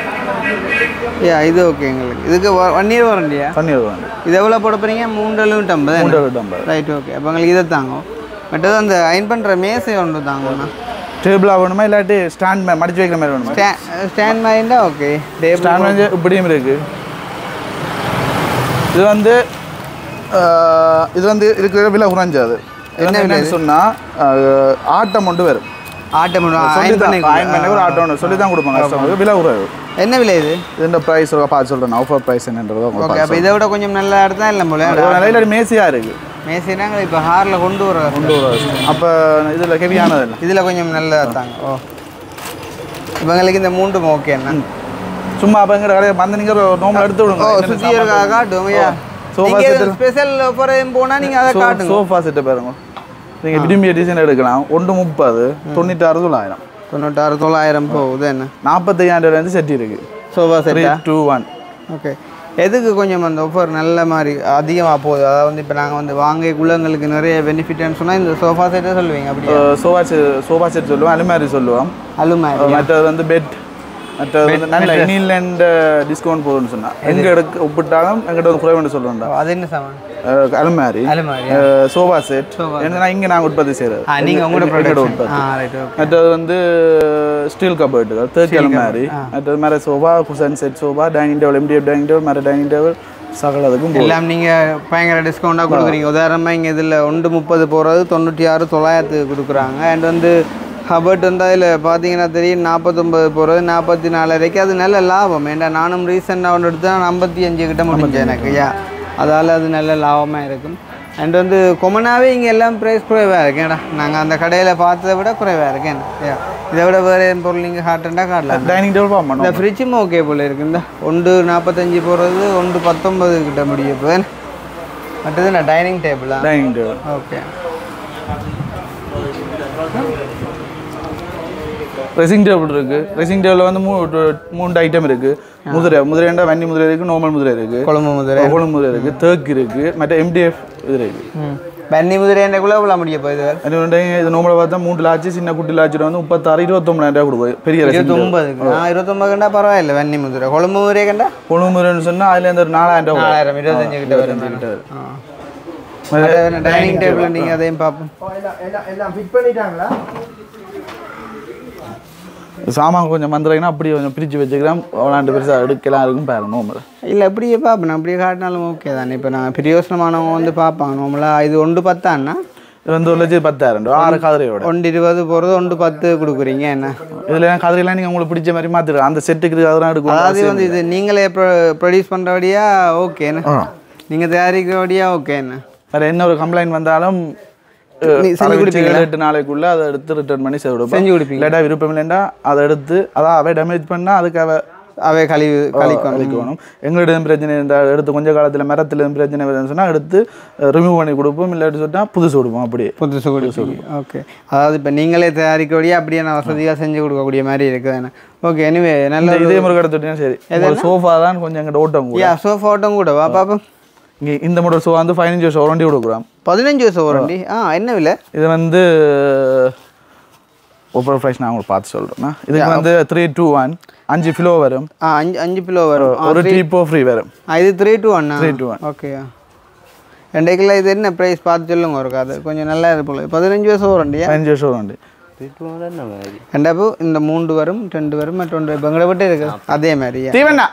யா இது ஓகே எங்களுக்கு இதுக்கு ஒன் இயர் வாரண்டியா பண்ணி வருவாங்க இது எவ்வளோ போட போகிறீங்க மூன்று நூற்றம்பது மூன்று ஐம்பது ரைட் ஓகே அப்போ எங்களுக்கு இதை தாங்கும் மற்றது அந்த அயன் பண்ணுற மேசை ஒன்று தாங்கண்ணா டேபிளாக வேணுமா இல்லாட்டி ஸ்டாண்ட் மடிச்சு வைக்கிற மாதிரி வேணுமா ஸ்டாண்ட் மாதிரிண்டா ஓகே டேபிள் ஸ்டாண்ட் வந்து இப்படியும் இருக்கு இது வந்து அஹ், இது வந்து இருக்கிற விலை குறைஞ்சது என்ன என்ன விலை விலை சொன்னா அஹ், ஆட்டம் மட்டும் வரும் ஆட்டம் சொல்லி தான் பண்ணுவோம் அயன் பண்ணி ஒரு ஆட்டம் ஒன்று சொல்லி தான் கொடுப்பாங்க கஸ்டமருக்கு விலை குறைவு என்ன விலை இது இதுன்ற ப்ரைஸ் பார்த்து சொல்கிறேன் ஆஃபர் ப்ரைஸ் என்னன்றதை ஓகே உங்களுக்கு அப்போ இதை விட கொஞ்சம் நல்லா இடத்தா இல்லை போல நிலையில் மேசியாக இருக்குது மேசினாங்க இப்போ ஹாரில் கொண்டு வர கொண்டு வர அப்போ இதில் ஹெவியானது இல்லை இதில் கொஞ்சம் நல்லா தாங்க ஓ இவங்களுக்கு இந்த மூண்டும் ஓகே என்ன சும்மா அப்போ எங்கிட்ட கடையை வந்து நீங்கள் நோம்பல் எடுத்து ஓ விடுங்க சுற்றி இருக்கா காட்டும் ஐயா சோஃபா செட்டு ஸ்பெஷல் ஆஃபர் போனால் நீங்கள் அதை காட்டுங்க சோஃபா செட்டு பாருங்க நீங்கள் விரும்பிய டிசைன் எடுக்கலாம் ஒன்று முப்பது தொண்ணூத்தாறு தொள்ளாயிரம் தொண்ணூத்தாறு தொள்ளாயிரம் போகுது என்ன நாற்பத்தையாயிரம்லேருந்து செட் இருக்கு சோஃபா த்ரீ செட்டா டூ ஒன் ஓகே எதுக்கு கொஞ்சம் அந்த ஆஃபர் நல்ல மாதிரி அதிகமாக போகுது அதாவது வந்து இப்போ நாங்கள் வந்து வாங்கக்குள்ள எங்களுக்கு நிறைய பெனிஃபிட்னு சொன்னால் இந்த சோஃபா செட்டே சொல்லுவீங்க அப்படியே சோஃபா செட் சோஃபா செட் சொல்லுவோம் அலுமாரி சொல்லுவோம் அலுமாரி மற்றது வந்து பெட் மற்றது வந்து நல்ல இனிலேண்ட் டிஸ்கவுண்ட் போகுதுன்னு சொன்னால் எங்கே எடுக்க ஒப்பிட்டாலும் எங்கிட்ட வந்து குறைவுன்னு சொல்லுவோம்டா அது என்ன சாமான் அலுமாரி அலுமாரி சோஃபா செட் என்னன்னா இங்கே நாங்கள் உற்பத்தி செய்கிறது ஆ நீங்கள் உங்களோட எங்களோட ப்ராடக்ட் உற்பத்தி ஆ ரைட் ஓகே மற்றது வந்து ஸ்டீல் கபர்ட்டுகள் தேர்ட்டி அலுமாரி மற்றது மேலே sofa cushion set sofa dining table MDF dining table மேலே டைனிங் டேபிள் சகலதுக்கும் போகும் எல்லாம் நீங்கள் பயங்கர டிஸ்கவுண்ட்டாக கொடுக்குறீங்க உதாரணமாக இங்கே இதில் ஒன்று முப்பது போகிறது தொண்ணூற்றி ஆறு தொள்ளாயிரத்துக்கு கொடுக்குறாங்க அண்ட் வந்து ஹபர்ட் வந்து அதில் பார்த்தீங்கன்னா தெரியும் நாற்பத்தொம்பது போகிறது நாற்பத்தி நாலு வரைக்கும் அது நல்ல லாபம் ஏன்டா நானும் ரீசெண்டாக ஒன்று எடுத்தா ஐம்பத்தி அஞ்சு கிட்ட முடிஞ்சேன் எனக்கு யா அதால் அது நல்ல லாபமாக இருக்கும் அண்ட் வந்து கொமனாகவே இங்கே எல்லாம் ப்ரைஸ் குறைவாக இருக்கேன்டா நாங்கள் அந்த கடையில் பார்த்ததை விட குறைவாக இருக்கேன் யா இதை விட வேறு பொருள் நீங்கள் காட்டுண்டா காட்டலாம் டைனிங் டேபிள் பார்க்க இந்த ஃப்ரிட்ஜும் ஓகே போல இருக்கு இந்த ஒன்று நாற்பத்தஞ்சு போகிறது ஒன்று பத்தொன்பது கிட்ட முடியும் இப்போ மற்றது என்ன டைனிங் டேபிளா dining table okay dressing table இருக்கு ட்ரெஸ்ஸிங் டேபிள் வந்து மூ டு- மூணு ஐட்டம் இருக்கு முதிரை முதிரைண்டா வன்னி முதிரை இருக்கு நார்மல் முதிரை இருக்கு கொழம்பு முதிரை கொழும்பு முதிரை இருக்கு தேக்கு இருக்கு மற்ற எம்டிஎஃப் இது இருக்கு ம் பன்னி முதிரைன்றக்குள்ளே இவ்வளோ முடிய போகுது அது வந்து இது நோம்பலை பார்த்தா மூணு லாச்சு சின்ன குட்டி லாச்சு வந்து முப்பத்தாறு இருபத்தொம்பதாயிரம் ரூபாய் கொடுக்கும் பெரிய ரசிங் இருபத்தொம்பதுக்கு ஆ இருபத்தொம்பது கண்டா பரவாயில்ல வன்னி முதிரை கொழம்பு முதிரை கண்டா கொழும்பு முதிரைன்னு சொன்னா அதுல இருந்து ஒரு நாலாயிரம் ரூபாய் நாலாயிரம் இருபத்தஞ்சு கிட்ட வரும் கிட்ட வரும். டைனிங் டேபிள் நீங்கள் அதையும் பார்ப்போம் சாமான் கொஞ்சம் வந்துடுறீங்கன்னா அப்படியே கொஞ்சம் பிரித்து வச்சுக்கிறேன் விளாண்டு பெருசாக எடுக்கலாம் இருக்கும் பாருங்க நோம்பலை இல்லை அப்படியே பார்ப்பேன் அப்படியே காட்டினாலும் ஓகே தானே இப்போ நான் பிரியோசனமானவங்க வந்து பார்ப்பாங்க நம்மளாக இது ஒன்று பத்தான்னா இது வந்து ஒரு லட்சத்து பத்தாயிரம் ரூபா ஆறு கதிரையோட ஒன்று இருபது போகிறது ஒன்று பத்து கொடுக்குறீங்க என்ன இதுல கதிரையெல்லாம் நீங்கள் உங்களுக்கு பிடிச்ச மாதிரி மாற்றிடுங்க அந்த செட்டுக்கு அதெல்லாம் எடுக்கும் அதாவது வந்து இது நீங்களே ப்ரொடியூஸ் பண்ணுறபடியா ஓகேண்ணே நீங்கள் தயாரிக்கிறபடியா ஓகேண்ணே வேறு என்ன ஒரு கம்ப்ளைண்ட் வந்தாலும் நீ செஞ்சு கொடுப்பீங்களா? எட்டு நாளைக்குள்ள அதை எடுத்து ரிட்டர்ன் பண்ணி செய்து கொடுப்போம் செஞ்சு கொடுப்பீங்க இல்லாட்டா விருப்பம் இல்லைண்டா அதை எடுத்து அதான் அவை டேமேஜ் பண்ணால் அதுக்கு அவ அவை கழிவு கழிக்கணும் அழிக்கணும் எங்களோட எதுவும் பிரச்சனை இருந்தால் எடுத்து கொஞ்ச காலத்தில் மரத்தில் எதுவும் பிரச்சனை வருதுன்னு சொன்னால் எடுத்து ரிமூவ் பண்ணி கொடுப்போம் இல்லாட்டி சொன்னால் புதுசு கொடுப்போம் அப்படியே புதுசு கொடுப்பீங்க ஓகே அதாவது இப்போ நீங்களே தயாரிக்கபடியா அப்படியே நான் வசதியாக செஞ்சு கொடுக்கக்கூடிய மாதிரி இருக்குதுண்ணே ஓகே எனிவே நல்ல இந்த இதே முறை எடுத்துட்டீங்கன்னா சரி ஒரு சோஃபா தான் கொஞ்சம் எங்கிட்ட ஓட்டம் கூட யா சோஃபாட்டும் கூட வா பாப்போம் இங்கே இந்த மாடல் சோஃபா வந்து பதினஞ்சு வருஷம் வாரண்டி கொடுக்குறோம் பதினஞ்சு வருஷம் வரண்டி ஆ என்ன விலை இது வந்து ஒவ்வொரு ப்ரைஸ் நான் உங்களுக்கு பார்த்து சொல்கிறேன் இதுக்கு வந்து த்ரீ டூ ஒன் அஞ்சு கிலோ வரும் ஆ அஞ்சு அஞ்சு கிலோ வரும் ஆ, ஒரு டீப்போ ஃப்ரீ வரும் ஆ, இது த்ரீ டூ ஒன்னா த்ரீ டூ ஒன் ஓகே ரெண்டு கிலோ இது என்ன ப்ரைஸ் பார்த்து சொல்லுங்க ஒரு அது கொஞ்சம் நல்லா இருப்போம் பதினஞ்சு வருஷம் வரண்டியா பதினஞ்சு வருஷம் வாரண்டி என்ன மாதிரி ரெண்டாப்பு இந்த மூன்று வரும் ரெண்டு வரும் மற்றொன்று இப்போ எங்களை விட்டு இருக்கு அதே மாதிரியா தீவண்ணா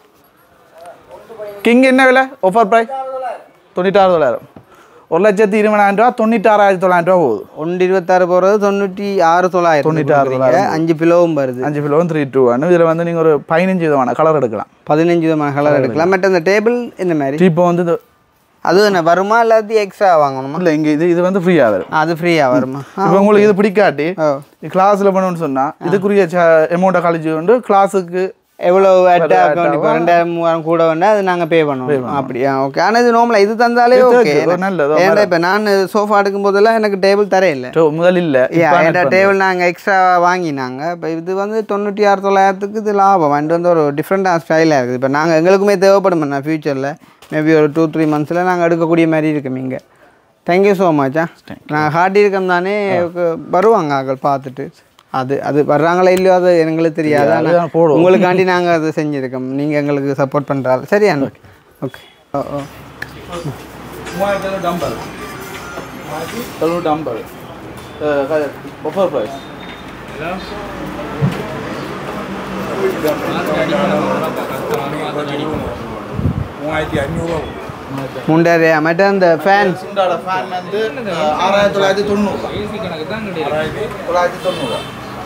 கிங் என்ன விலை ஆஃபர் ப்ரைஸ் தொண்ணூத்தாறு தொள்ளாயிரம் ஒரு லட்சத்தி இருபதாயிரம் ரூபா தொண்ணூத்தாறாயிரத்தி தொள்ளாயிரம் ரூபா போகுது ஒன்று இருபத்தாறு போகிறது தொண்ணூற்றி ஆறு தொள்ளாயிரம் தொண்ணூத்தாறு கொடுக்குறீங்க. அஞ்சு கிலோவும் வருது அஞ்சு கிலோவும் த்ரீ டூ ஒன் இதில் வந்து நீங்கள் ஒரு பதினஞ்சு விதமான கலர் எடுக்கலாம் பதினஞ்சு விதமான கலர் எடுக்கலாம் மற்ற இந்த டேபிள் இந்த மாதிரி டீப்போ வந்து இது அது என்ன வருமா இல்லாட்டி எக்ஸ்ட்ரா வாங்கணுமா இல்லை இங்கே இது இது வந்து ஃப்ரீயாக வரும் அது ஃப்ரீயாக வருமா ஆ, இப்போ உங்களுக்கு இது பிடிக்காட்டி ஓ கிளாஸில் பண்ணணும்னு சொன்னால் இதுக்குரிய அமௌண்ட்டை கழிச்சு கொண்டு கிளாஸுக்கு எவ்வளோ அட்டாக் இப்போ ரெண்டாயிரம் மூவாயிரம் கூட வேண்டாம் அது நாங்கள் பே பண்ணுவோம் அப்படியா ஓகே ஆனால் இது நோம்பல இது தந்தாலே ஓகே ஒரு நல்லது ஏன்டா இப்போ நான் சோஃபா எடுக்கும் போதெல்லாம் எனக்கு டேபிள் தர இல்லை முதல் இல்லை ஏன்டா டேபிள் நாங்கள் எக்ஸ்ட்ரா வாங்கினாங்க இப்போ இது வந்து தொண்ணூற்றி ஆறு தொள்ளாயிரத்துக்கு இது லாபம் அண்ட் வந்து ஒரு டிஃப்ரெண்டான ஸ்டைலாக இருக்குது இப்போ நாங்கள் எங்களுக்குமே தேவைப்படும் நான் ஃப்யூச்சரில் மேபி ஒரு டூ த்ரீ மந்த்ஸில் நாங்கள் எடுக்கக்கூடிய மாதிரி இருக்கும் இங்கே தேங்க்யூ ஸோ மச்சா நாங்கள் காட்டியிருக்கோம் தானே வருவாங்க ஆக்கள் பார்த்துட்டு அது அது வர்றாங்களா இல்லையோ அது எங்களுக்கு தெரியாது அதுதான் ஆனால் போடுவோம். உங்களுக்காண்டி நாங்கள் அதை செஞ்சுருக்கோம் நீங்கள் எங்களுக்கு சப்போர்ட் பண்ணுறாரு சரியா ஓகே ஓ ஓ மூவாயிரத்தி டம்பர் தொண்ணூறு டம்பர் ஆஃபர் ப்ரைஸ் மூவாயிரத்தி அஞ்சூறுவா மூன்றாயிரம் மற்ற அந்த ஃபேன் சுண்டாட ஃபேன் வந்து ஆறாயிரத்தி தொள்ளாயிரத்தி தொண்ணூறு தொள்ளாயிரத்தி தொண்ணூறு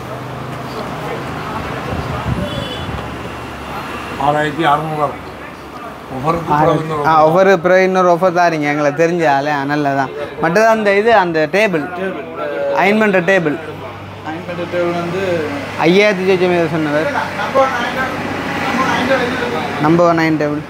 ஆறாயிரத்தி அறநூறுவா ஒவ்வொருக்கு கூட வந்து ஆ ஒவ்வொரு பிறகு இன்னொரு ஆஃபர் தாரீங்க எங்களுக்கு தெரிஞ்ச ஆளே நல்ல தான் மற்றது அந்த இது அந்த டேபிள் அயன் பண்ணுற டேபிள் நைன் பட்டு டேபிள் வந்து ஐயாயிரத்தி சொச்சம் ஏதோ சொன்னவர் நம்பர் நைன் டேபிள்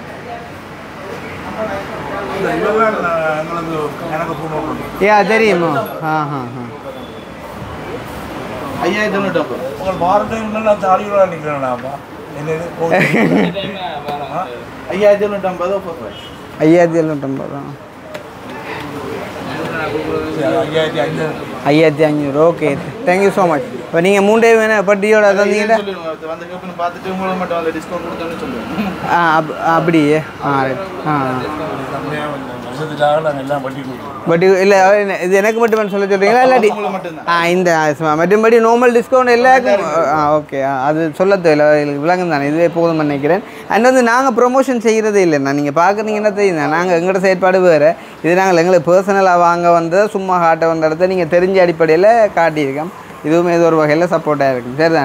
இதெல்லாம் எங்களுக்கு எனக்கு ஃபோன் பண்ணி ஏ தெரியுமோ ஆ ஆ ஆ ஐயாயிரத்தி தொண்ணூற்றம்பது உங்கள் வார டைம் நல்லா தாடியோட நிற்கிறேன்டாப்பா என்னது போகுது. ஐயாயிரத்தி தொண்ணூற்றம்பது ஆஃபர் ப்ரைஸ் ஐயாயிரத்தி எழுநூற்றம்பது தான் சரி, ஐயாயிரத்தி அஞ்சூறு ஐயாயிரத்தி அஞ்சூறு ஓகே தேங்க்யூ ஸோ மச் இப்போ நீங்கள் மூணு டே வேணும் பட்டியோட தந்தீங்கன்னா வந்து கேப்னு பார்த்துட்டு உங்களுக்கு மட்டும் வந்து டிஸ்கவுண்ட் கொடுத்தோன்னு சொல்லுவேன் ஆ அப் அப்படியே ஆ ரைட் ஆ கம்மியாக வருஷத்துக்காக நாங்கள் எல்லாம் வட்டி கொடுக்குறோம் பட் இல்லை இது எனக்கு மட்டும் சொல்ல சொல்கிறீங்களா இல்லாட்டி உங்களுக்கு மட்டும்தான் ஆ இந்த சும்மா மற்றபடி நார்மல் டிஸ்கவுண்ட் எல்லாருக்கும் ஆ ஓகே அது சொல்ல தேவையில்ல எனக்கு விளங்கும் தானே இதுவே போதும் நினைக்கிறேன் அண்ட் வந்து நாங்கள் ப்ரொமோஷன் செய்கிறதே இல்லைண்ணா நீங்கள் பார்க்குறீங்கன்னா தெரியுது நாங்கள் எங்களோட செயற்பாடு வேறு இது நாங்கள் எங்களுக்கு பர்சனலாக வாங்க வந்து சும்மா காட்ட வந்த இடத்த நீங்கள் தெரிஞ்ச அடிப்படையில் காட்டியிருக்கோம் இதுவுமே இது ஒரு வகையில் சப்போர்ட்டாக இருக்கும் சரிதான்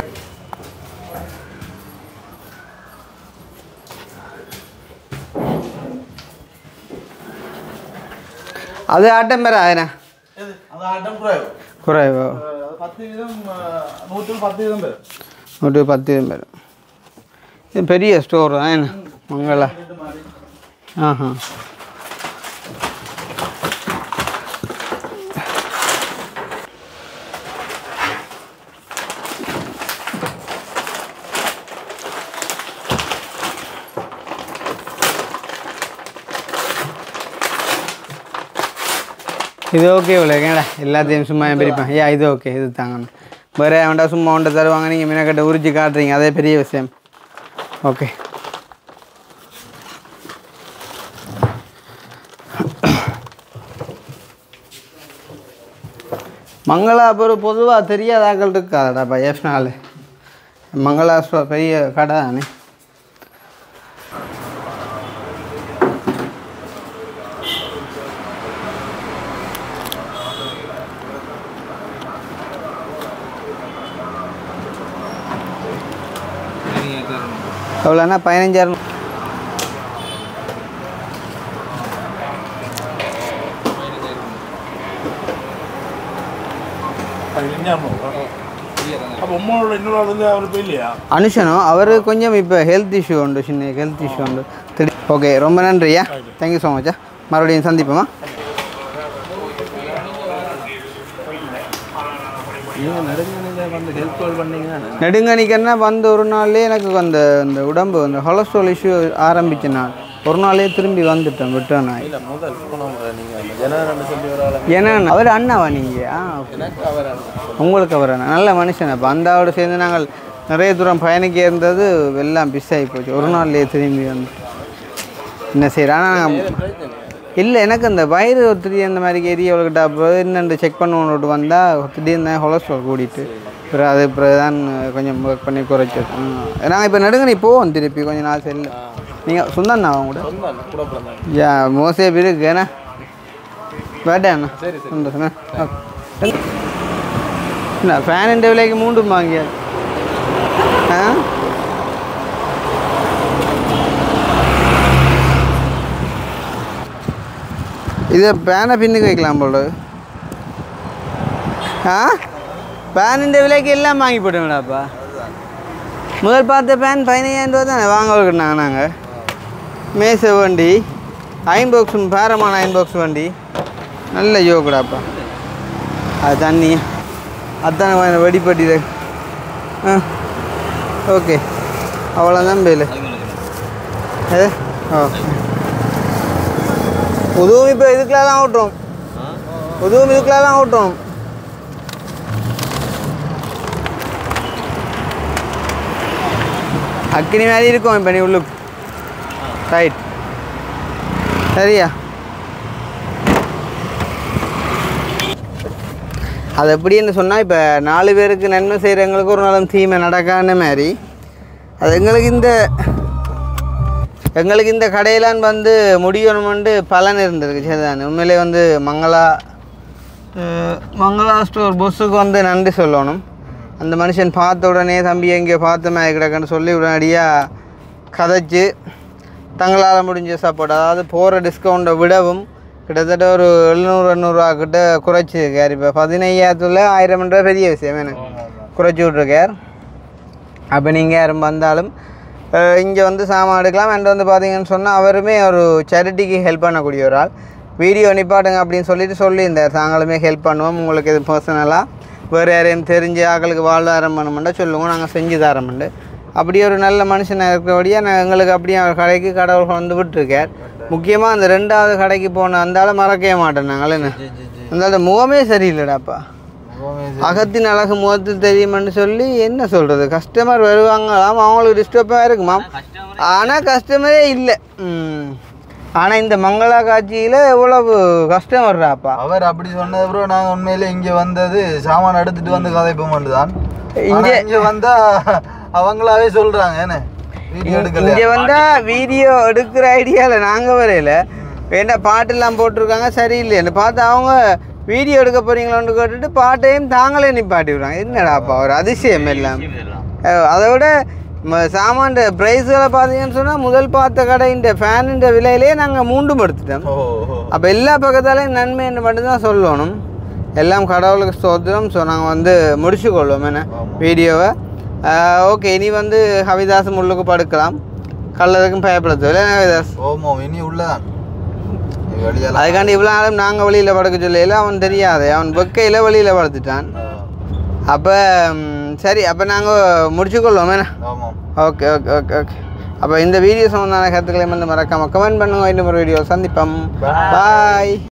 அது ஆட்டம் பெற ஆயினா எது அது ஆட்டம் குறைவு குறைவோ அது பத்து வீதம் நூற்றில் பத்து வீதம் பேர் நூற்றி பத்து பேர் இது பெரிய ஸ்டோர் தான் என்ன மங்களா ஆஹா இது ஓகே இவ்வளோங்கடா எல்லாத்தையும் சும்மா ஏன் பிரிப்பேன் ஐயா இது ஓகே இது தாங்கண்ணா வேறு அவன்டா சும்மா ஒன்றை தருவாங்க நீங்கள் மினக்கட்டை உரிச்சு காட்டுறீங்க அதே பெரிய விஷயம் ஓகே மங்களா ஒரு பொதுவாக தெரியாத ஆக்கள் இருக்காதாடாப்பா எஃப்னால மங்களா ஸ்டோர் பெரிய கடை தானே எவ்வளோண்ணா பதினஞ்சாயிரம் பதினஞ்சாம் அப்போ உங்களோட இன்னொரு ஆள் வந்து அவர் போய் இல்லையா அனுஷனோ அவர் கொஞ்சம் இப்போ ஹெல்த் இஷ்யூ உண்டு சின்ன ஹெல்த் இஷ்யூ உண்டு திடீர் ஓகே ரொம்ப நன்றியா தேங்க்யூ ஸோ மச்சா மறுபடியும் சந்திப்போமா நெடுங்கணிக்கன்னா வந்து ஒரு நாள்லேயே எனக்கு அந்த அந்த உடம்பு அந்த கொலஸ்ட்ரால் இஷ்யூ ஆரம்பிச்ச நாள் ஒரு நாளே திரும்பி வந்துட்டேன் விட்டேன் நான் ஏன்னா அவர் அண்ணாவா நீங்கள் ஆ உங்களுக்கு அவர் அண்ணா நல்ல மனுஷன் அப்போ அந்தாவோட சேர்ந்து நாங்கள் நிறைய தூரம் பயணிக்க இருந்தது எல்லாம் பிஸ் ஆகி போச்சு ஒரு நாள்லேயே திரும்பி வந்து என்ன செய்கிறேன் ஆனால் இல்லை எனக்கு அந்த வயிறு திடீர்னு அந்த மாதிரி ஏரியாவுக்கிட்ட அப்போ என்னென்று செக் பண்ணுவோன்னு வந்தால் திடீர்னு கொலஸ்ட்ரால் கூடிட்டு அப்புறம் அது அப்புறம் தான் கொஞ்சம் ஒர்க் பண்ணி குறைச்சது நாங்கள் இப்போ நடுங்க நீ போவோம் திருப்பி கொஞ்ச நாள் செல்லு நீங்கள் சொந்தண்ணா அவங்க கூட யா மோசே இருக்கு ஏன்னா வேட்டாண்ணா சரி சந்தோஷம் என்ன ஃபேன் இந்த விலைக்கு மூண்டும் வாங்கியா ஆ இதை பேனை பின்னுக்கு வைக்கலாம் போல ஆ பேன் இந்த விலைக்கு எல்லாம் வாங்கி போட்டோம்டாப்பா முதல் பார்த்த பேன் பதினையாயிரம் ரூபா தானே வாங்க வைக்கிட்டாங்க நாங்கள் மேச வண்டி அயன் பாக்ஸ் பேரமான அயன் பாக்ஸ் வண்டி நல்ல யோகடாப்பா அது தண்ணி அதானே கொஞ்சம் வெடிப்பட்டி ஆ ஓகே அவ்வளோதான் பேலு ஏ ஓ உதவும் இப்போ இதுக்குலாம் தான் ஓட்டுறோம் உதவும் இதுக்குலாம் தான் ஓட்டுறோம் அக்கினி மாதிரி இருக்கும் இப்போ நீ உள்ளுக்கு ரைட் சரியா அது எப்படின்னு சொன்னால் இப்போ நாலு பேருக்கு நன்மை செய்கிறவங்களுக்கு ஒரு நாளும் தீமை நடக்கான மாதிரி அது எங்களுக்கு இந்த எங்களுக்கு இந்த கடையிலான் வந்து முடியணுமெண்டு பலன் இருந்திருக்கு சரிதானே உண்மையிலே வந்து மங்களா அஹ், மங்களா ஸ்டோர் பொஸ்ஸுக்கு வந்து நன்றி சொல்லணும் அந்த மனுஷன் பார்த்த உடனே தம்பி எங்கேயோ பார்த்த மாதிரி கிடக்குன்னு சொல்லி உடனடியாக கதைச்சு தங்களால் முடிஞ்ச சப்போர்ட் அதாவது போகிற டிஸ்கவுண்ட்டை விடவும் கிட்டத்தட்ட ஒரு எழுநூறு எண்ணூறுவா கிட்ட குறைச்சிருக்கார் இப்போ பதினையாயிரத்துல ஆயிரம் ரூபா பெரிய விஷயம் எனக்கு குறைச்சி விட்ருக்கார் அப்போ நீங்கள் யாரும் வந்தாலும் இங்கே வந்து சாமான் எடுக்கலாம் அண்ட் வந்து பார்த்தீங்கன்னு சொன்னால் அவருமே ஒரு சேரிட்டிக்கு ஹெல்ப் பண்ணக்கூடிய ஒரு ஆள் வீடியோ நிப்பாட்டுங்க அப்படின்னு சொல்லிட்டு சொல்லியிருந்தார் தாங்களுமே ஹெல்ப் பண்ணுவோம் உங்களுக்கு இது பர்சனலாக வேறு யாரையும் தெரிஞ்ச ஆக்களுக்கு வாழ்வாரம் பண்ணமுண்டா சொல்லுவோம் நாங்கள் செஞ்சு தரோம்ண்டு அப்படி ஒரு நல்ல மனுஷனாக இருக்கிறபடியாக நான் எங்களுக்கு அப்படியே அவர் கடைக்கு கடவுள் வந்து விட்டுருக்கார் முக்கியமாக அந்த ரெண்டாவது கடைக்கு போன அந்தால மறக்கவே மாட்டேன் நாங்கள் என்ன அந்த முகமே சரியில்லைடாப்பா அகத்தின் அழகு முகத்து தெரியுமென்னு சொல்லி என்ன சொல்கிறது கஸ்டமர் வருவாங்களாம் அவங்களுக்கு டிஸ்டர்பாக இருக்குமாம் ஆனால் கஸ்டமரே இல்லை ஆனால் இந்த மங்களா காட்சியில் எவ்வளவு கஷ்டம் வர்றாப்பா அவர் அப்படி சொன்னது ப்ரோ நாங்க உண்மையிலே இங்க வந்தது சாமான் எடுத்துட்டு வந்து கதைப்போம் தான் இங்க- இங்க இங்க வந்தா அவங்களாவே சொல்றாங்க என்ன வீடியோ எடுக்கல இங்கே வந்தால் வீடியோ எடுக்கிற ஐடியாவில் நாங்கள் வரையில வேண்டாம் பாட்டெல்லாம் போட்டிருக்காங்க சரியில்லைன்னு பார்த்து அவங்க வீடியோ எடுக்க போகிறீங்களோன்னு கேட்டுட்டு பாட்டையும் தாங்களே நிப்பாட்டி விடுறாங்க என்னடாப்பா ஒரு அதிசயம் எல்லாம் அஹ் அதை விட ம- சாமான் ப்ரைஸ்களை பார்த்தீங்கன்னு சொன்னால் முதல் பார்த்த கடையின் ஃபேனுன்ற விலையிலே நாங்கள் மூண்டும் எடுத்துட்டோம் ஓ ஓ. அப்போ எல்லா பக்கத்தாலையும் நன்மை என்று மட்டும்தான் சொல்லணும் எல்லாம் கடவுளுக்கு ஸ்தோத்திரம் ஸோ நாங்கள் வந்து முடிச்சு கொள்வோம் என்ன வீடியோவை ஓகே இனி வந்து ஹவிதாஸ் முள்ளுக்கு படுக்கலாம் கல்லதுக்கும் பயப்பட தேவையில்ல என்ன ஹவிதாஸ் ஓமோ இனி உள்ளதான் வெளியெல்லாம் அதுக்காண்டி இவ்வளோ நாளும் நாங்கள் வெளியில் படுக்க சொல்லல அவன் தெரியாது அவன் வெக்கையில் வெளியில் படுத்துட்டான் அப்போ சரி அப்போ நாங்கள் முடிச்சுக்கொள்வோம் என்ன ஆமாம் ஓகே ஓகே ஓகே ஓகே அப்போ இந்த வீடியோ சம்மந்தமான கருத்துக்களை வந்து மறக்காமல் கமெண்ட் பண்ணுங்க இன்னும் ஒரு வீடியோ சந்திப்போம் பாய்